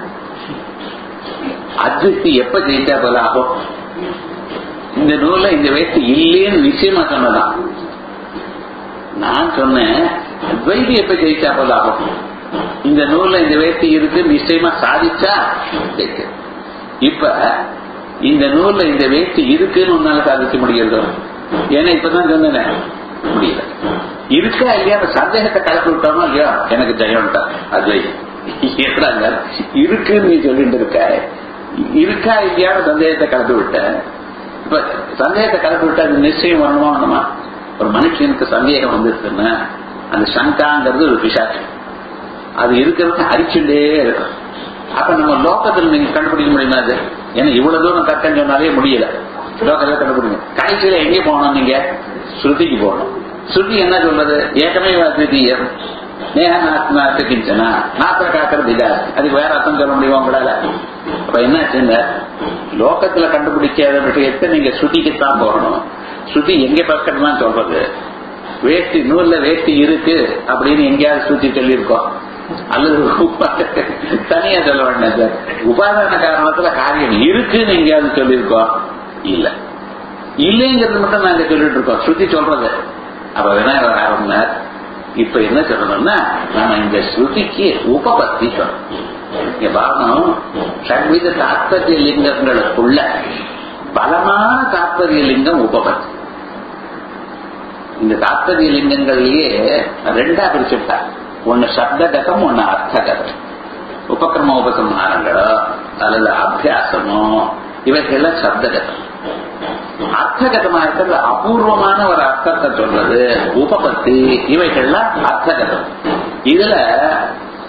A: அத்வைத்தி எப்ப ஜெயிச்சா போல ஆகும் இந்த நூல்ல இந்த வேட்டி இல்லைன்னு நிச்சயமா சொன்னதான் நான் சொன்னேன் துவைதி எப்ப ஜெயிச்சா போல ஆகும் இந்த நூல்ல இந்த வேட்டி இருக்கு நிச்சயமா சாதிச்சா ஜெயிக்க இப்ப இந்த நூல்ல இந்த வேட்டி இருக்குன்னு உன்னால சாதிக்க முடியுதோ ஏன்னா இப்பதான் சொன்னேன் முடியல இருக்கா இல்லையா அந்த சந்தேகத்தை கலப்பி விட்டோமோ இல்லையா எனக்கு ஜெயம்ட்டா அத்வைதி ஏறாங்க இருக்குன்னு நீ சொல்லிட்டு இருக்க இருக்கா இல்லையான்னு சந்தேகத்தை கலப்பி விட்ட இப்ப சந்தேகத்தை கலப்பி விட்டா அது நிச்சயம் வரணுமா வேணுமா ஒரு மனுஷனுக்கு சந்தேகம் வந்துருக்குன்னா அந்த சங்காங்கிறது ஒரு பிசாச்சு அது இருக்கிறது அரிச்சுட்டே இருக்கும் அப்ப நம்ம லோக்கத்தில் நீங்க கண்டுபிடிக்க முடியுமா அது ஏன்னா இவ்வளவு தூரம் தக்கன்னு சொன்னாலே முடியல லோக்கத்தில் கண்டுபிடிங்க கடைசியில எங்கே போகணும் நீங்க ஸ்ருதிக்கு போகணும் ஸ்ருதி என்ன சொல்றது ஏற்கனவே அத்விதீயம் நேக நாத்து கிஞ்சனா நாத்திர காக்கிறது இதா அதுக்கு வேற அர்த்தம் சொல்ல முடியுமா உங்களால அப்ப என்னாச்சுங்க லோகத்துல கண்டுபிடிக்காத விஷயத்தை நீங்க ஸ்ருதிக்குத்தான் போகணும் ஸ்ருதி எங்க பக்கத்துல தான் சொல்றது வேஷ்டி நூல்ல வேஷ்டி இருக்கு அப்படின்னு எங்கேயாவது ஸ்ருதி சொல்லியிருக்கோம் அல்லது தனியா சொல்ல வேண்டாம் சார் உபாதான காரணத்துல காரியம் இருக்குன்னு எங்கேயாவது சொல்லியிருக்கோம் இல்ல இல்லைங்கிறது மட்டும் நாங்க சொல்லிட்டு இருக்கோம் ஸ்ருதி சொல்றது அப்ப விநாயகர் ஆரம்பினார் இப்ப என்ன சொல்லணும்னா நாம இந்த ஸ்ருதிக்கு உபபத்தி சொல்லணும் இங்க பாருங்க ஷட்வித தாத்பரிய லிங்கங்களுக்குள்ள பலமான தாத்பரிய லிங்கம் உபபத்தி இந்த தாத்பரிய லிங்கங்கள்லயே ரெண்டா பிரிச்சுட்டா ஒன்னு சப்தகதம் ஒன்னு அர்த்தகதம் உபக்கிரம உபசம்ஹாரங்களோ அல்லது அபியாசமோ இவைகள்லாம் சப்தகதம் அர்த்தகதமா இருக்கிறது அபூர்வமான ஒரு அர்த்தத்தை சொல்றது உபபத்தி இவைகள்லாம் அர்த்தகதம் இதுல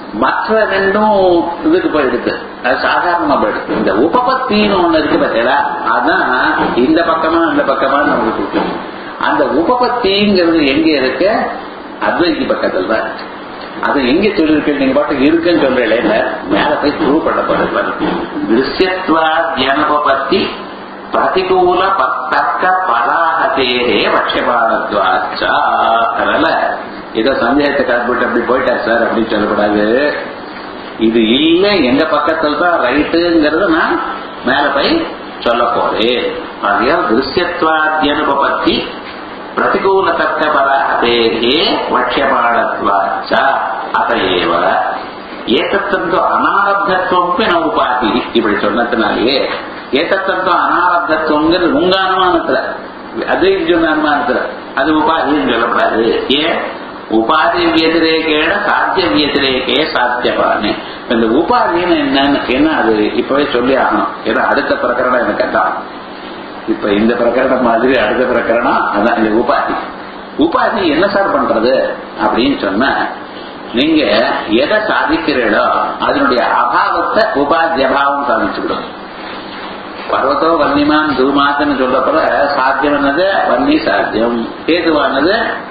A: மற்ற ரெண்டும் இதுக்கு போயிடுது அது சாதாரணமா போயிடுது இந்த உபபத்தின்னு ஒண்ணு இருக்கு பார்த்தீங்களா அதான் இந்த பக்கமா இந்த பக்கமா நமக்கு கொடுக்கும் அந்த உபபத்திங்கிறது எங்க இருக்கு அத்வைதி பக்கத்துல தான் இருக்கு அது எங்க சொல்லிருக்கு நீங்க பாட்டு இருக்குன்னு சொல்றீங்களே மேல போய் ப்ரூவ் பண்ண போறது திருஷ்யத்வா ஜனபத்தி பிரதிகூல தர்க்க பராகதேரே பட்சபாதத்வாச்சா அதனால ஏதோ சந்தேகத்தை காப்பிட்டு அப்படி போயிட்டார் சார் அப்படின்னு சொல்லக்கூடாது இது இல்ல எங்க பக்கத்துல தான் ரைட்டுங்கிறத நான் மேல போய் சொல்ல போறேன் ஆகையால் திருஷ்யத்வாத்யனுபத்தி பிரதிகூல தர்க்க பராகதேரே வட்சியபாடத்வாச்ச அதையேவ ஏதத்தந்தோ அனாரப்தத்துவம் ந உபாதி இப்படி சொன்னதுனாலேயே ஏதத்தந்தோ அனாரப்தத்துவங்கிறது உங்க அனுமானத்துல அது சொன்ன அனுமானத்துல அது உபாதின்னு சொல்லப்படாது ஏன் உபாதி வியதிரேகேட சாத்திய வியதிரேகே சாத்தியபானு இந்த உபாதின்னு என்னன்னு என்ன அது இப்பவே சொல்லி ஆகணும் ஏன்னா அடுத்த பிரகரணம் எனக்கு அதான் இப்ப இந்த பிரகரணம் மாதிரி அடுத்த பிரகரணம் அதான் இந்த உபாதி உபாதி என்ன சார் பண்றது அப்படின்னு சொன்னா நீங்க எதை சாதிக்கிறீங்களோ அதனுடைய அபாவத்தை உபாதி அபாவம் சாதிச்சுவிடும் பர்வத்தோ வன்னிமான் தூமாத்துன்னு சொல்லப்போல சாத்தியமானது வன்னி சாத்தியம் ஹேதுவானது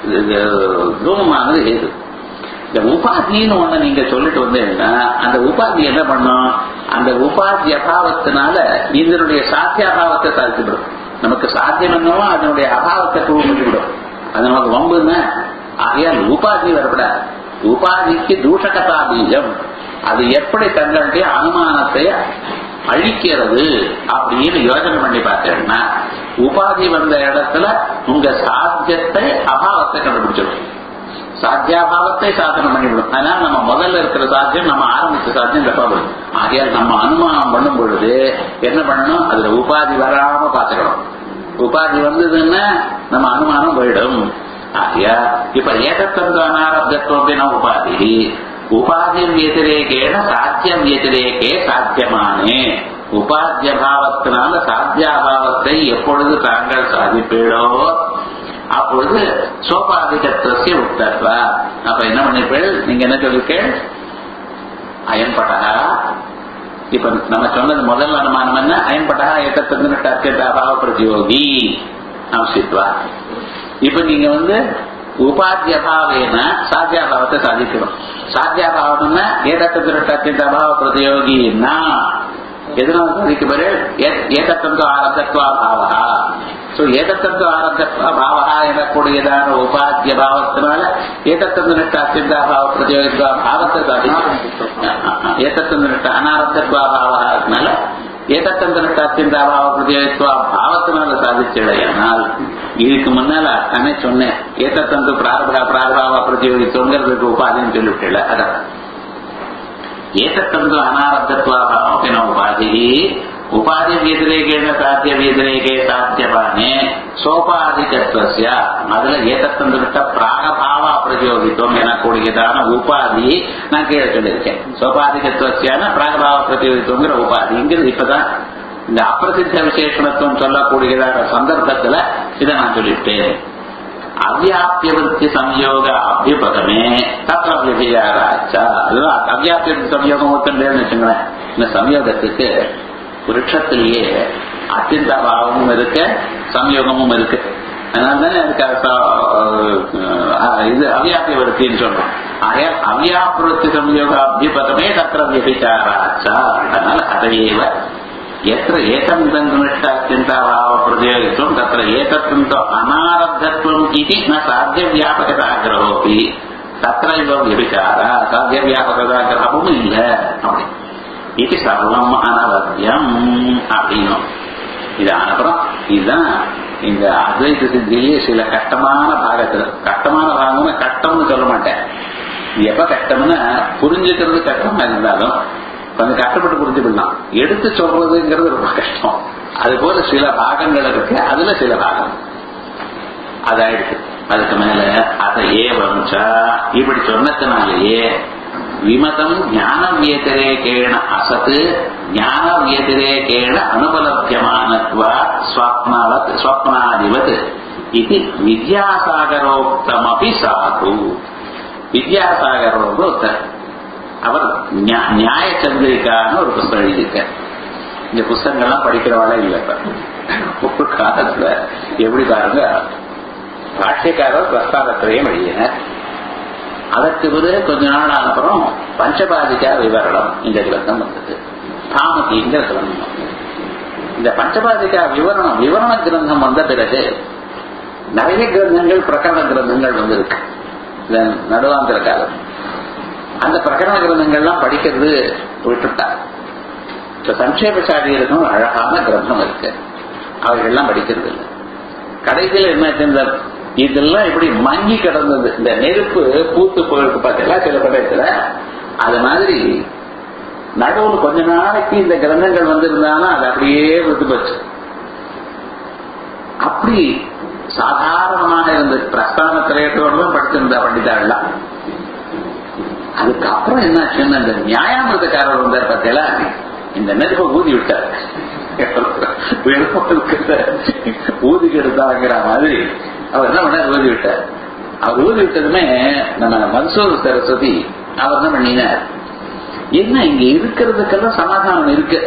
A: தூமமானது ஹேது இந்த உபாதின்னு ஒண்ணு நீங்க சொல்லிட்டு வந்தீங்கன்னா அந்த உபாதி என்ன பண்ணும் அந்த உபாதி அபாவத்தினால இதனுடைய சாத்திய அபாவத்தை சாதிச்சுவிடும் நமக்கு சாத்தியம் என்னவோ அதனுடைய அபாவத்தை ப்ரூவ் பண்ணிவிடும் அது நமக்கு வம்புன்னு ஆகையால் உபாதி வரப்படாது உபாதிக்கு தூஷகதா பீஜம் அது எப்படி தங்களுடைய அனுமானத்தை அழிக்கிறது அப்படின்னு யோசனை பண்ணி பார்த்தேன்னா உபாதி வந்த இடத்துல உங்க சாத்தியத்தை அபாவத்தை கண்டுபிடிச்சிடும் சாத்தியாபாவத்தை சாதனம் பண்ணிவிடும் அதனால நம்ம முதல்ல இருக்கிற சாத்தியம் நம்ம ஆரம்பிச்ச சாத்தியம் தப்பாவிடும் ஆகையால் நம்ம அனுமானம் பண்ணும் பொழுது என்ன பண்ணணும் அதுல உபாதி வராம பாத்துக்கணும் உபாதி வந்ததுன்னா நம்ம அனுமானம் போயிடும் ஆகையா இப்ப ஏகத்தந்த அனாரப்தத்துவம் உபாதி உபாதியம் வியதிரேகேன சாத்தியம் வியதிரேகே சாத்தியமானே உபாத்திய பாவத்தினால சாத்தியாபாவத்தை எப்பொழுது தாங்கள் சாதிப்பீடோ அப்பொழுது சோபாதிகத்துவசிய உத்தர்வா அப்ப என்ன பண்ணிப்பீள் நீங்க என்ன சொல்லிருக்கீள் அயன்பட்டா இப்ப நம்ம சொன்னது முதல் அனுமானம் என்ன அயன்பட்டா ஏகத்தந்தின அத்தியந்த அபாவ பிரதியோகி அவசியத்வா இப்ப நீங்க வந்து உபாத்தியபாவேன சாத்தியாபாவத்தை சாதிக்கணும் சாத்தியாபாவம்னா ஏதத்தந்திர அத்தியந்த அபாவ பிரதியோகின்னா எதனால சாதிக்க பாரு ஏதத்தந்தோ ஆரம்பத்வா பாவா சோ ஏதத்தந்தோ ஆரம்பத்வா பாவா எனக்கூடியதான உபாத்திய பாவத்தினால ஏதத்தந்து நிஷ்ட அத்தியந்த அபாவ பிரதியோகித்வா பாவத்தை சாதிக்கணும் ஏதத்தந்து நிஷ்ட அனாரம்பத்வா பாவனால ஏதத்தந்த நிஷ்ட அத்தியந்த அபாவ பிரதியோகித்வா பாவத்தினால சாதிச்சடையானால் இதுக்கு முன்னால தானே சொன்னேன் ஏதத்தந்து பிராரபா பிராரபாவ பிரதியோகித்துவங்கிறதுக்கு உபாதின்னு சொல்லிவிட்டல அதான் ஏதத்தந்து அனாரப்தத்வாபின உபாதி உபாதி வியதிரேகேன சாத்திய வியதிரேகே சாத்தியபானே சோபாதிகத்வசிய அதுல ஏதத்தந்து விட்ட பிராகபாவ பிரதியோகித்துவம் எனக்கூடியதான உபாதி நான் கீழே சொல்லியிருக்கேன் சோபாதிகத்வசியான பிராகபாவ பிரதியோகித்துவங்கிற உபாதிங்கிறது இப்பதான் இந்த அப்பிரசித்த விசேஷணத்துவம் சொல்லக்கூடியதான சந்தர்ப்பத்துல இதை நான் சொல்லிவிட்டேன் அவ்யாப்தியவர்த்தி சம்யோக அபியுபகமே தத்திர விஜயாராச்சா அதுதான் அவ்யாப்தியவர்த்தி சம்யோகம் ஒத்துட்டேன்னு வச்சுங்களேன் இந்த சம்யோகத்துக்கு விருட்சத்திலேயே அத்தியந்த பாவமும் இருக்கு சம்யோகமும் இருக்கு அதனால தானே அதுக்கு இது அவ்யாபியவர்த்தின்னு சொல்றோம் ஆகையால் அவ்யாபிருத்தி சம்யோக அபியுபகமே தத்திர விபிச்சாராச்சா அதனால அதையேவ यत्र एतन्निष्ठात्यन्ताभावप्रतियोगित्वम् तत्र एतत्तन्तो अनारब्धत्वम् इति न साध्यव्यापकताग्रहोऽपि तत्र इव व्यभिचार साध्यव्यापकताग्रहமும் இல்ல அப்படி இது சர்வம் அனவத்தியம் அப்படின்னும் இது அப்புறம் இதுதான் இந்த அத்வைத சித்தியிலேயே சில கஷ்டமான பாகத்துல கஷ்டமான பாகம்னு கஷ்டம்னு சொல்ல மாட்டேன் எப்ப கஷ்டம்னா புரிஞ்சுக்கிறது கஷ்டமா இருந்தாலும் கொஞ்சம் கஷ்டப்பட்டு புரிஞ்சுக்கலாம் எடுத்து சொல்றதுங்கிறது ரொம்ப கஷ்டம் அது போல சில பாகங்கள் இருக்கு அதுல சில பாகம் அதாயிடுச்சு அதுக்கு மேல அதை ஏ வம்சா இப்படி சொன்னதுனாலேயே விமதம் ஞான வியதிரேகேண அசத்து ஞான வியதிரேகேண அனுபலபியமானத்வா ஸ்வப்னாவத் ஸ்வப்னாதிவத் இது வித்யாசாகரோக்தமபி சாது வித்யாசாகரோடு ஒருத்தர் அவர் நியா- நியாய சந்திரிக்கான ஒரு புஸ்தகம் எழுதியிருக்கார் இந்த புஸ்தகங்கள்லாம் படிக்கிறவாளே இல்லை இப்ப ஒரு காலத்துல எப்படி பாருங்க பாஷ்யக்காரர் பிரஸ்தானத்திரையும் எழுதினார் அதற்கு பிறகு கொஞ்ச நாள் அப்புறம் பஞ்சபாதிகா விவரணம் இந்த கிரந்தம் வந்தது தாமதிங்கிற கிரந்தம் வந்தது. இந்த பஞ்சபாதிகா விவரணம் விவரண கிரந்தம் வந்த பிறகு நிறைய கிரந்தங்கள் பிரகரண கிரந்தங்கள் வந்திருக்கு இந்த நடுவாந்திர காலம் அந்த பிரகரண கிரந்தங்கள்லாம் படிக்கிறது விட்டுட்டார் இப்ப சங்கேபசாரியருக்கும் அழகான கிரந்தம் இருக்கு அவைகள்லாம் படிக்கிறது இல்லை கடைசியில் என்ன இந்த இதெல்லாம் இப்படி மங்கி கிடந்தது இந்த நெருப்பு பூத்து போயிருக்கு பார்த்தீங்களா சில படத்துல அது மாதிரி நடுவில் கொஞ்ச நாளைக்கு இந்த கிரந்தங்கள் வந்திருந்தாலும் அது அப்படியே விட்டு போச்சு அப்படி சாதாரணமாக இருந்த பிரஸ்தான திரையத்தோடு தான் படிச்சிருந்தா பண்டிதாள்லாம் அதுக்கப்புறம் என்னாச்சுன்னா இந்த நியாயாமிரதக்காரர் வந்தார் பார்த்தீங்களா இந்த நெருப்பை ஊதி விட்டார் ஊதி கெடுத்தாங்கிற மாதிரி அவர் என்ன பண்ணார் ஊதி விட்டார் அவர் ஊதி விட்டதுமே நம்ம மன்சூர் சரஸ்வதி அவர் என்ன பண்ணினார் என்ன இங்க இருக்கிறதுக்கெல்லாம் சமாதானம் இருக்கு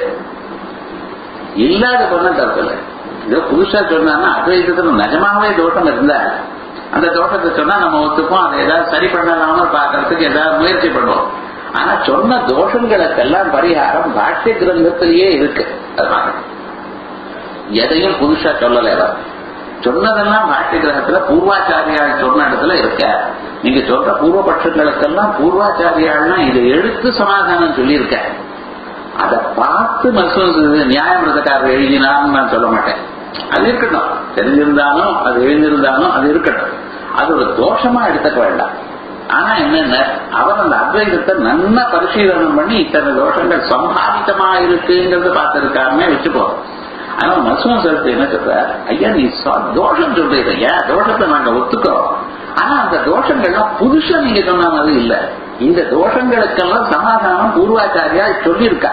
A: இல்லாத பண்ண தரத்துல ஏதோ புதுசா சொன்னான்னா அத்வைதத்துல நிஜமாவே தோஷம் இருந்தா அந்த தோஷத்தை சொன்னா நம்ம ஒத்துப்போம் அதை ஏதாவது சரி பண்ணலாம்னு பாக்குறதுக்கு ஏதாவது முயற்சி பண்ணுவோம் ஆனா சொன்ன தோஷங்களுக்கெல்லாம் பரிகாரம் பாஷ்ய கிரந்தத்திலேயே இருக்கு அதனால எதையும் புதுசா சொல்லல அவர் சொன்னதெல்லாம் பாஷ்ய கிரகத்துல பூர்வாச்சாரியால் சொன்ன இடத்துல இருக்க நீங்க சொல்ற பூர்வபட்சங்களுக்கெல்லாம் பூர்வாச்சாரியாள்னா இதை எடுத்து சமாதானம் சொல்லியிருக்க அதை பார்த்து மருத்துவம் நியாயமிரதக்காரர் எழுதினான்னு நான் சொல்ல மாட்டேன் அது இருக்கட்டும் தெரிஞ்சிருந்தாலும் அது எழுந்திருந்தாலும் அது இருக்கட்டும் அது ஒரு தோஷமா எடுத்துக்க வேண்டாம் ஆனா என்னென்ன அவர் அந்த அத்வைதத்தை நல்லா பரிசீலனம் பண்ணி இத்தனை தோஷங்கள் சம்பாதித்தமா இருக்குங்கிறது பார்த்திருக்காருன்னே வச்சுப்போம் ஆனா மருத்துவம் சொல்றது என்ன சொல்ற ஐயா நீ சொ- தோஷம் சொல்றீங்க ஐயா தோஷத்தை நாங்க ஒத்துக்கிறோம் ஆனா அந்த தோஷங்கள்லாம் புதுசா நீங்க சொன்ன மாதிரி இல்ல இந்த தோஷங்களுக்கெல்லாம் சமாதானம் பூர்வாச்சாரியா சொல்லியிருக்கா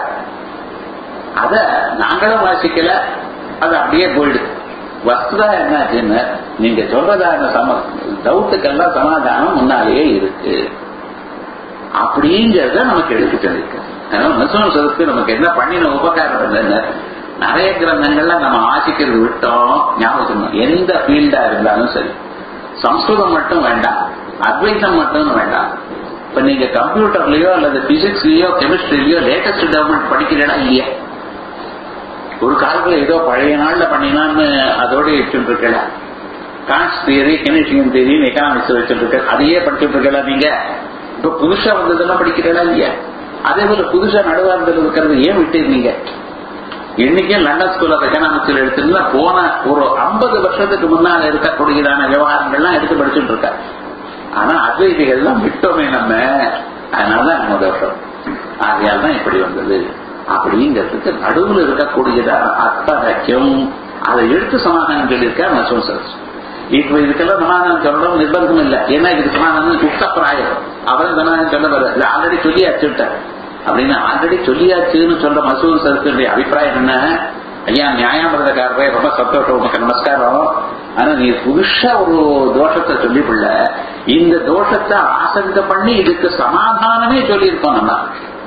A: அத நாங்களும் வாசிக்கல அது அப்படியே போயிடுது வஸ்துதா என்னாச்சுன்னு நீங்க சொல்றதான சம டவுட்டுக்கெல்லாம் சமாதானம் முன்னாலேயே இருக்கு அப்படிங்கறத நமக்கு எடுத்து சொல்லிருக்கு அதனால மசூன் சொல்றதுக்கு நமக்கு என்ன பண்ணின உபகாரம் என்னன்னு நிறைய கிரந்தங்கள்ல நம்ம வாசிக்கிறது விட்டோம் ஞாபகம் வச்சுக்கணும். எந்த ஃபீல்டா இருந்தாலும் சரி சம்ஸ்கிருதம் மட்டும் வேண்டாம் அத்வைத்தம் மட்டும் வேண்டாம் இப்ப நீங்க கம்ப்யூட்டர்லயோ அல்லது பிசிக்ஸ்லயோ கெமிஸ்ட்ரிலயோ லேட்டஸ்ட் டெவலப்மெண்ட் படிக்கிறீங்களா இல்லையா ஒரு காலத்துல ஏதோ பழைய நாள்ல பண்ணினான்னு அதோட வச்சுட்டு இருக்கல கான்ஸ் தியரி கெமிஸ்ட்ரியன் தியரி எக்கனாமிக்ஸ் வச்சுட்டு இருக்க அதையே படிச்சுட்டு இருக்கல நீங்க இப்ப புதுசா வந்ததெல்லாம் படிக்கிறீங்களா இல்லையா அதே போல புதுசா நடுவாரத்தில் இருக்கிறது ஏன் விட்டுருந்தீங்க இன்னைக்கும் லண்டன் ஸ்கூல் ஆஃப் எக்கனாமிக்ஸ்ல எடுத்திருந்தா போன ஒரு ஐம்பது வருஷத்துக்கு முன்னால இருக்கக்கூடியதான விவகாரங்கள்லாம் எடுத்து படிச்சுட்டு இருக்க ஆனா அத்வைதிகள்லாம் விட்டோமே நம்ம அதனாலதான் நம்ம தோஷம் ஆகையால் தான் இப்படி வந்தது அப்படிங்கிறதுக்கு நடுவில் இருக்கக்கூடியதான அத்தகைக்கும் அதை எடுத்து சமாதானம் சொல்லியிருக்கார் நசுவன் சரஸ் இப்ப இதுக்கெல்லாம் சமாதானம் சொல்லணும் நிர்பந்தம் இல்லை ஏன்னா இதுக்கு சமாதானம் குப்தப்பிராயம் அவரும் சமாதானம் சொல்ல வர ஆல்ரெடி சொல்லி அச்சுட்டார் அப்படின்னு ஆல்ரெடி சொல்லியாச்சுன்னு சொல்ற மசூர் சரஸ்வனுடைய அபிப்பிராயம் என்ன ஐயா நியாயாமிரதக்காரரே ரொம்ப சந்தோஷம் உமக்கு நமஸ்காரம் ஆனா நீ புதுசா ஒரு தோஷத்தை சொல்லிவிடல இந்த தோஷத்தை ஆசங்க பண்ணி இதுக்கு சமாதானமே சொல்லியிருக்கோம் நம்ம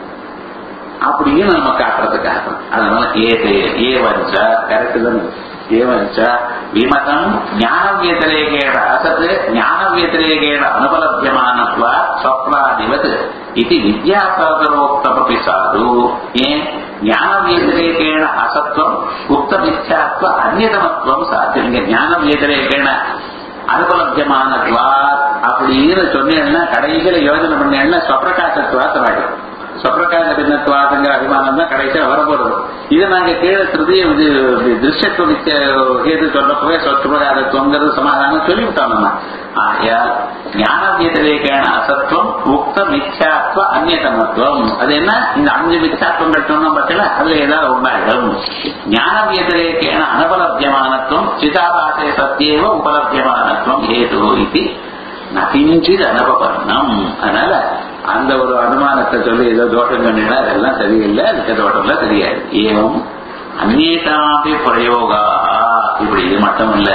A: அப்படின்னு நம்ம காட்டுறதுக்காக அதனால ஏதே ஏவஞ்ச கரெக்ட் தான் ஏவஞ்ச விமதம் ஞான வியதிரேகேண அசத் ஞான வியதிரேகேண அனுபலபியமானத்வ ஸ்வப்னாதிவத் இது வித்யாசாகரோக்தமபி சாது ஏன் ஞான வியதிரேகேண அசத்வம் உக்த மித்யாத்வ அந்நியதமத்துவம் சாத்தியம் இங்க ஞான வியதிரேகேண அனுபலபியமானத்வா அப்படின்னு சொன்னேன்னா கடைசியில யோஜனை பண்ணேன்னா ஸ்வப்பிரகாசத்வாத்த ஆகிடும் சொப்பிரகாச பின்னத்துவாசங்கிற அபிமானம் தான் கடைசியா வரப்போறது இதை நாங்க கீழே திருதிய இது திருஷ்யத்துவ ஏது சொல்றப்பவே சொப்பிரகாசத்துவங்கிறது சமாதானம் சொல்லிவிட்டோம் நம்ம ஆகையால் ஞான வியதிரேகான அசத்துவம் உக்த மித்யாத்வ அந்நியதமத்துவம் அது என்ன இந்த அஞ்சு மித்யாத்வங்கள் சொன்னோம் பார்த்தீங்களா அதுல ஏதாவது உண்டாயிடும் ஞான வியதிரேகேன அனபலபியமானத்துவம் சிதாபாசே சத்தியேவ உபலபியமானத்துவம் ஏது இது நகிஞ்சித் அனுபவர்ணம் அதனால அந்த ஒரு அனுமானத்தை சொல்லி ஏதோ தோஷம் சொன்னீங்கன்னா அதெல்லாம் சரியில்லை அதுக்கு தோஷம்லாம் தெரியாது ஏவம் அந்நேதாபி பிரயோகா இப்படி இது மட்டும் இல்ல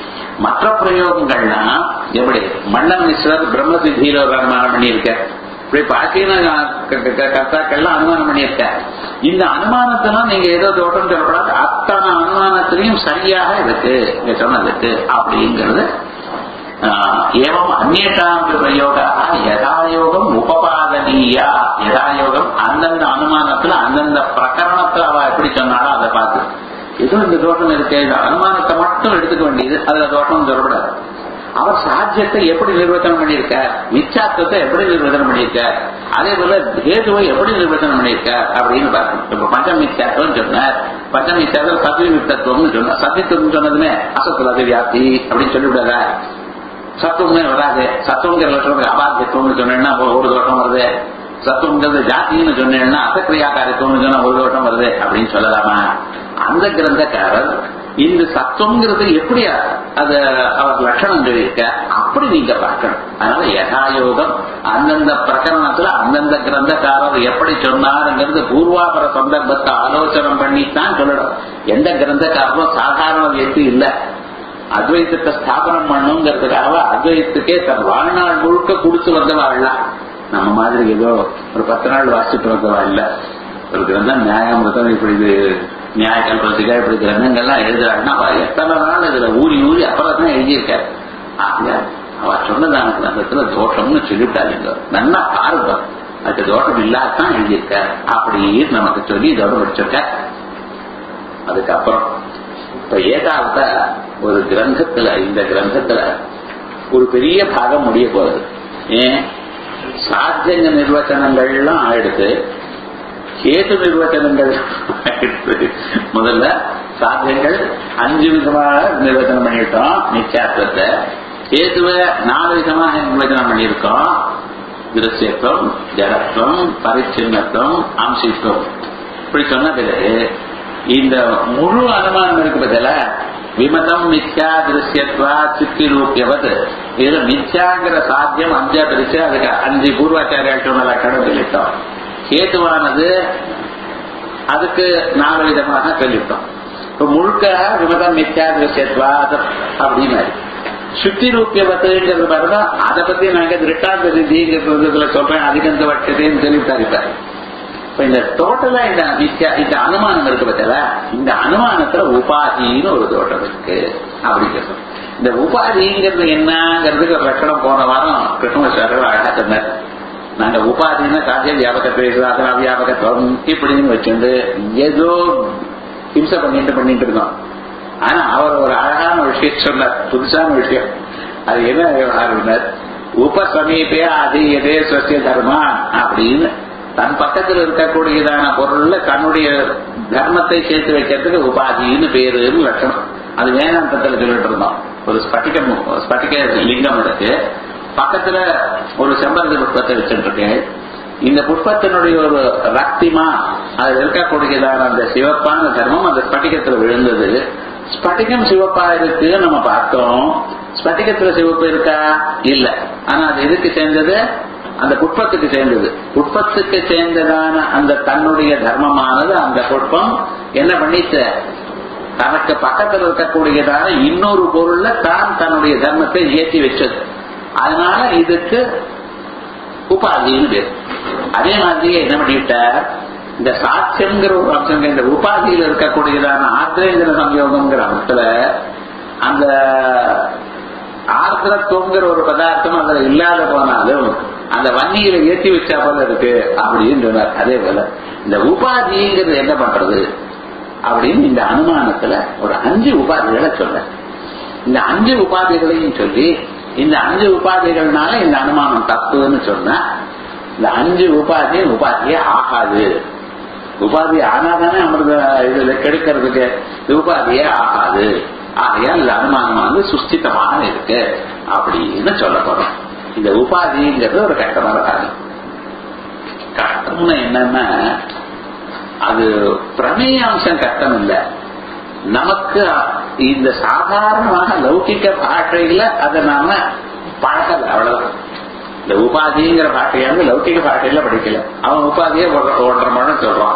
A: மற்ற பிரயோகங்கள்னா எப்படி மன்னன் மிஸ்ரர் பிரம்ம சித்தியில ஒரு அனுமானம் பண்ணியிருக்க இப்படி பாத்தீங்கன்னா கர்த்தாக்கள்லாம் அனுமானம் பண்ணியிருக்க இந்த அனுமானத்தெல்லாம் நீங்க ஏதோ தோட்டம் சொல்லக்கூடாது அத்தனை அனுமானத்திலையும் சரியாக இருக்கு நீங்க சொன்னதுக்கு அப்படிங்கிறது ஏவம் அந்நேஷாம் பிரயோகா யதாயோகம் உபபாதனீயா யதாயோகம் அந்தந்த அனுமானத்துல அந்தந்த பிரகரணத்துல அவ எப்படி சொன்னாலும் அதை பார்த்து ஏதோ இந்த தோட்டம் இருக்கு இந்த அனுமானத்தை மட்டும் எடுத்துக்க வேண்டியது அதுல தோட்டம் சொல்லக்கூடாது அவர் சாத்தியத்தை எப்படி நிர்வச்சனம் பண்ணியிருக்கார் மிச்சாத்தத்தை எப்படி நிர்வச்சனம் பண்ணியிருக்கார் அதே போல ஹேதுவை எப்படி நிர்வச்சனம் பண்ணியிருக்கார் அப்படின்னு பார்க்கணும் இப்ப பஞ்சமிச்சாத்தம் சொன்னார் பஞ்சமிச்சாத்தம் சத்வித்தத்துவம்னு சொன்னார் சத்தியத்துவம் சொன்னதுமே அசத்துல அது வியாப்தி அப்படின்னு சொல்லிவிடாதா சத்துவமே வராது சத்துவங்கிற லட்சணம் அபாத்தியத்துவம்னு சொன்னேன்னா ஒரு தோட்டம் வருது சத்துவங்கிறது ஜாத்தின்னு சொன்னேன்னா அசக்கிரியாக்காரத்துவம்னு சொன்னா ஒரு தோட்டம் வருது அப்படின்னு சொல்லலாமா அந்த கிரந்தக்காரர் இந்த சத்துவங்கிறது எப்படி அத அவர் லட்சணம் சொல்லியிருக்க அப்படி நீங்க பார்க்கணும் அதனால யதாயோகம் அந்தந்த பிரகரணத்துல அந்தந்த கிரந்தக்காரர் எப்படி சொன்னாருங்கிறது பூர்வாபர சந்தர்ப்பத்தை ஆலோசனை பண்ணித்தான் சொல்லணும் எந்த கிரந்தக்காரரும் சாதாரண வியக்தி இல்லை அத்வைத்தத்தை ஸ்தாபனம் பண்ணுங்கிறதுக்காக அத்வைத்துக்கே தன் வாழ்நாள் முழுக்க கொடுத்து வந்தவாள்லாம் நம்ம மாதிரி ஏதோ ஒரு பத்து நாள் வாசிச்சுட்டு வந்தவா இல்ல ஒரு கிரந்தம் நியாயமிருத்தம் இப்படி இது நியாய கல்பத்துக்கா இப்படி கிரந்தங்கள்லாம் எழுதுறாங்கன்னா அவ எத்தனை நாள் இதுல ஊறி ஊறி அப்புறம் தான் எழுதியிருக்காரு ஆக அவ சொன்னதான கிரந்தத்துல தோஷம்னு சொல்லிவிட்டாருங்க நல்லா பாருங்க அதுக்கு தோஷம் இல்லாதான் எழுதியிருக்கார் அப்படின்னு நமக்கு சொல்லி இதோட முடிச்சிருக்க அதுக்கப்புறம் இப்ப ஏதாவது ஒரு கிரந்தத்துல இந்த கிரந்தத்துல ஒரு பெரிய பாகம் முடிய போகுது ஏன் சாத்தியங்க நிர்வச்சனங்கள்லாம் ஆயிடுது கேது நிர்வச்சனங்கள் ஆயிடுது முதல்ல சாத்தியங்கள் அஞ்சு விதமாக நிர்வச்சனம் பண்ணிட்டோம் நிச்சயாத்திரத்தை கேதுவை நாலு விதமாக நிர்வச்சனம் பண்ணியிருக்கோம் திருஷ்யத்துவம் ஜடத்துவம் பரிச்சின்னத்துவம் அம்சித்துவம் இப்படி சொன்ன பிறகு இந்த முழு அனுமானம் இருக்கு பதில விமதம் மித்யா திருஷ்யத்வா சித்தி ரூபியவது இதுல மித்யாங்கிற சாத்தியம் அஞ்சா பிரிச்சு அதுக்கு அஞ்சு பூர்வாச்சாரியால் சொன்ன லட்சணம் சொல்லிட்டோம் கேதுவானது அதுக்கு நாலு விதமாக சொல்லிட்டோம் இப்ப முழுக்க விமதம் மித்யா திருஷ்யத்வா அப்படின்னு சுத்தி ரூபியவத்துங்கிறது பாருங்க அதை பத்தி நாங்க திருட்டாந்த சித்திங்கிறதுல சொல்றேன் அதிகந்த வட்டத்தையும் சொல்லிட்டாரு இப்ப இப்ப இந்த டோட்டலா இந்த நித்யா இந்த அனுமானம் இருக்கு பத்தில இந்த அனுமானத்துல உபாதின்னு ஒரு தோட்டம் இருக்கு அப்படிங்கிறது இந்த உபாதிங்கிறது என்னங்கிறதுக்கு ஒரு லட்சணம் போன வாரம் கிருஷ்ணசாரர் அழகா சொன்னார் நாங்க உபாதினா சாத்திய வியாபகத்துவம் அவியாபகத்துவம் இப்படின்னு வச்சுட்டு ஏதோ ஹிம்சை பண்ணிட்டு பண்ணிட்டு இருந்தோம் ஆனா அவர் ஒரு அழகான விஷயம் சொன்னார் புதுசான விஷயம் அது என்ன விவகாரம் உபசமீபே அது எதே சத்திய தர்மா அப்படின்னு தன் பக்கத்தில் இருக்கக்கூடியதான பொருள்ல தன்னுடைய தர்மத்தை சேர்த்து வைக்கிறதுக்கு உபாதின்னு பேருன்னு லட்சணம் அது வேதாந்தத்தில் சொல்லிட்டு இருந்தோம் ஒரு ஸ்பட்டிகம் ஸ்பட்டிக லிங்கம் இருக்கு பக்கத்துல ஒரு செம்பருத்தி புஷ்பத்தை வச்சுட்டு இருக்கேன் இந்த புஷ்பத்தினுடைய ஒரு ரக்திமா அது இருக்கக்கூடியதான அந்த சிவப்பான தர்மம் அந்த ஸ்பட்டிகத்துல விழுந்தது ஸ்பட்டிகம் சிவப்பா இருக்கு நம்ம பார்த்தோம் ஸ்பட்டிகத்துல சிவப்பு இருக்கா இல்ல ஆனா அது எதுக்கு சேர்ந்தது அந்த புட்பத்துக்கு சேர்ந்தது புட்பத்துக்கு சேர்ந்ததான அந்த தன்னுடைய தர்மமானது அந்த புட்பம் என்ன பண்ணிச்ச தனக்கு பக்கத்தில் இருக்கக்கூடியதான இன்னொரு பொருள்ல தான் தன்னுடைய தர்மத்தை ஏற்றி வச்சது அதனால இதுக்கு உபாதின்னு பேர் அதே மாதிரியே என்ன பண்ணிட்டார் இந்த சாட்சியம்ங்கிற ஒரு அம்சம் இந்த உபாதியில் இருக்கக்கூடியதான ஆத்திரேந்திர சம்யோகம்ங்கிற அம்சத்துல அந்த ஆர்திரத்துவங்கிற ஒரு பதார்த்தம் அதுல இல்லாத போனாலும் அந்த வன்னியில ஏற்றி வச்சா போல இருக்கு அப்படின்னு சொன்னார் அதே போல இந்த உபாதிங்கிறது என்ன பண்றது அப்படின்னு இந்த அனுமானத்துல ஒரு அஞ்சு உபாதிகளை சொல்ற இந்த அஞ்சு உபாதிகளையும் சொல்லி இந்த அஞ்சு உபாதிகள்னால இந்த அனுமானம் தப்புன்னு சொன்னா இந்த அஞ்சு உபாதி உபாதியே ஆகாது உபாதி ஆனாதானே அமிர்த இதுல கெடுக்கிறதுக்கு உபாதியே ஆகாது ஆகையால் இந்த அனுமானம் வந்து சுஸ்திதமாக இருக்கு அப்படின்னு சொல்ல போறோம் இந்த உபாதிங்கிறது ஒரு கஷ்டமான காரியம் கஷ்டம்னு என்னன்னா அது பிரமேய அம்சம் கஷ்டம் இல்லை நமக்கு இந்த சாதாரணமாக லௌகிக்க பாஷையில அதை நாம பழகல அவ்வளவுதான் இந்த உபாதிங்கிற பாட்டையை வந்து லௌகிக பாட்டையில படிக்கல அவன் உபாதியை ஒன்றரை மணி சொல்றான்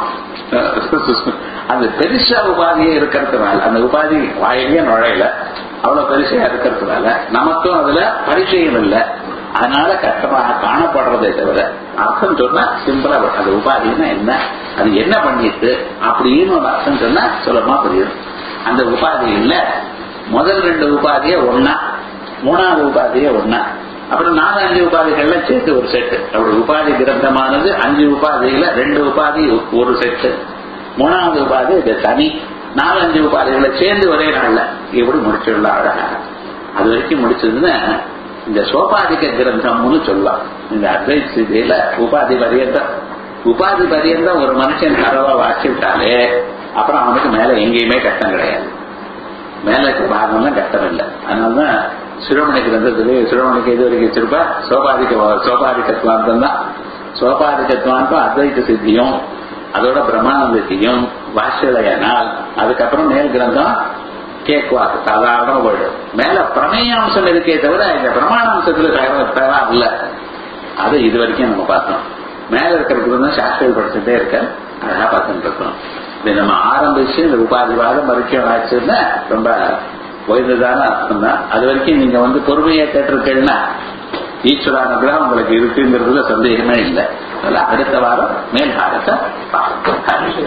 A: அந்த பெருசா உபாதியே இருக்கிறதுனால அந்த உபாதி வாயிலே நுழையல அவ்வளவு பெருசா இருக்கிறதுனால நமக்கும் அதுல பரிச்சயம் இல்லை அதனால கஷ்டமாக காணப்படுறதே தவிர அர்த்தம் சொன்னா சிம்பிளா அது உபாதின்னா என்ன அது என்ன பண்ணிட்டு அப்படின்னு ஒரு அர்த்தம் சொன்னா சுலபமா புரியும் அந்த உபாதி இல்ல முதல் ரெண்டு உபாதிய ஒன்னா மூணாவது உபாதிய ஒன்னா அப்புறம் நாலு அஞ்சு உபாதிகள்ல சேர்த்து ஒரு செட்டு அப்படி உபாதி கிரந்தமானது அஞ்சு உபாதியில ரெண்டு உபாதி ஒரு செட்டு மூணாவது உபாதி இது தனி நாலு அஞ்சு உபாதிகளை சேர்ந்து ஒரே நாள்ல இப்படி முடிச்சுள்ள அழகா அது வரைக்கும் முடிச்சதுன்னா இந்த சோபாதிக கிரந்தம்னு சொல்லலாம் இந்த அத்வைத் சிதியில உபாதி பரியந்தம் உபாதி பரியந்தம் ஒரு மனுஷன் தரவா வாசிவிட்டாலே அப்புறம் அவனுக்கு மேல எங்கேயுமே கஷ்டம் கிடையாது மேல இருக்க பாகம்லாம் கஷ்டம் இல்லை அதனாலதான் சிரோமணி கிரந்தத்துக்கு சிரோமணிக்கு இது வரைக்கும் வச்சிருப்பா சோபாதிக்க சோபாதிகத்வாந்தம் தான் சோபாதிகத்வாந்தம் அத்வைத்த சித்தியும் அதோட பிரம்மானந்தத்தையும் வாசியலையானால் அதுக்கப்புறம் மேல் கிரந்தம் கேட்குவார் சாதாரண போயிடும் மேல பிரமேயாம்சம் இருக்கே தவிர இந்த பிரமாணாம்சத்துல தேவை இல்ல அது இது வரைக்கும் நம்ம பார்த்தோம் மேல இருக்கிறதுக்கு தான் சாஸ்திரம் படிச்சுட்டே இருக்க அழகா பார்த்துட்டு இருக்கோம் இது நம்ம ஆரம்பிச்சு இந்த உபாதிவாதம் வரைக்கும் ஆச்சுன்னா ரொம்ப உயர்ந்ததான அர்த்தம் தான் அது வரைக்கும் நீங்க வந்து பொறுமையா கேட்டிருக்கீங்கன்னா ஈஸ்வரானுகிரகம் உங்களுக்கு இருக்குங்கிறதுல சந்தேகமே இல்லை அதெல்லாம் அடுத்த வாரம் மேல் பாகத்தை பார்ப்போம்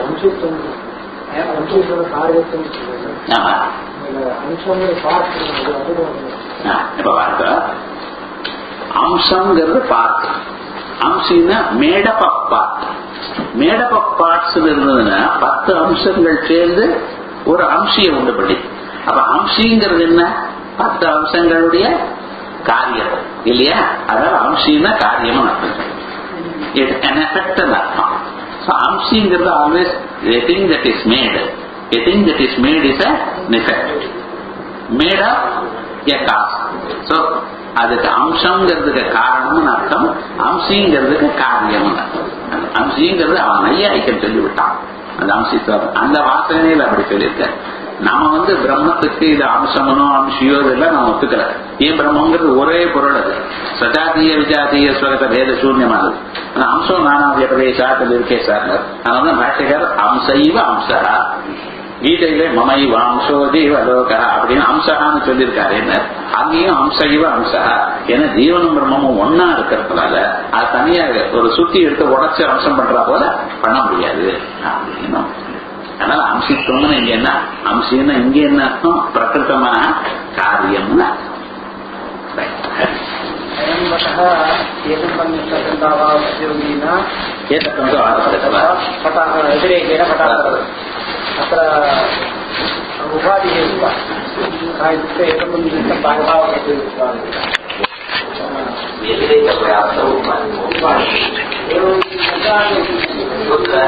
A: ஆமா இப்ப பார்க்க அம்சம்ங்கிறது பார்ட் அம்சின்னா made up of part made up of parts இருந்ததுன்னா பத்து அம்சங்கள் சேர்ந்து ஒரு அம்சியை உண்டு பண்ணி அப்ப அம்சிங்கிறது என்ன பத்து அம்சங்களுடைய காரியம் இல்லையா அதாவது அம்சின்னா காரியமும் அர்த்தம் an effect அர்த்தம் So அம்சிங்கிறது always a thing that is made a thing that is made is an effect made of a cause so அதுக்கு அம்சங்கிறதுக்கு காரணம்னு அர்த்தம் அம்சிங்கிறதுக்கு காரியம்னு அர்த்தம் அம்சிங்கிறது அவன் நையாய்க்கன் சொல்லிவிட்டான் அந்த அம்சித்துவம் அந்த வாசனையில அப்படி சொல்லியிருக்க நாம வந்து பிரம்மத்துக்கு இது அம்சமனோ அம்சியோ இதெல்லாம் நான் ஒத்துக்கல ஏன் பிரம்மங்கிறது ஒரே பொருள் அது சஜாத்திய விஜாத்திய ஸ்வரத பேத சூன்யமானது அந்த அம்சம் நானாவிய பிரதேசாத்தில் இருக்கே சார் அதனால பாஷகர் அம்சைவ அம்சரா கீதையிலே மமை வாம்சோ ஜீவ லோக அப்படின்னு அம்சகான்னு சொல்லியிருக்காரு என்ன அங்கேயும் அம்சைவ அம்சா ஏன்னா ஜீவனும் பிரம்மமும் ஒன்னா இருக்கிறதுனால அது தனியா ஒரு சுத்தி எடுத்து உடச்சு அம்சம் பண்றா போல பண்ண முடியாது அப்படின்னு அதனால அம்சித்துவம்னு இங்க என்ன அம்சின்னா இங்க என்ன அர்த்தம் பிரகிருத்தமான காரியம்னு
B: व्यतिरेकेण पटाः अत्र उपाधिः का इत्युक्ते एकं निमित्तं भागभावः
A: व्यतिरेकव्याप्तौ
B: एवं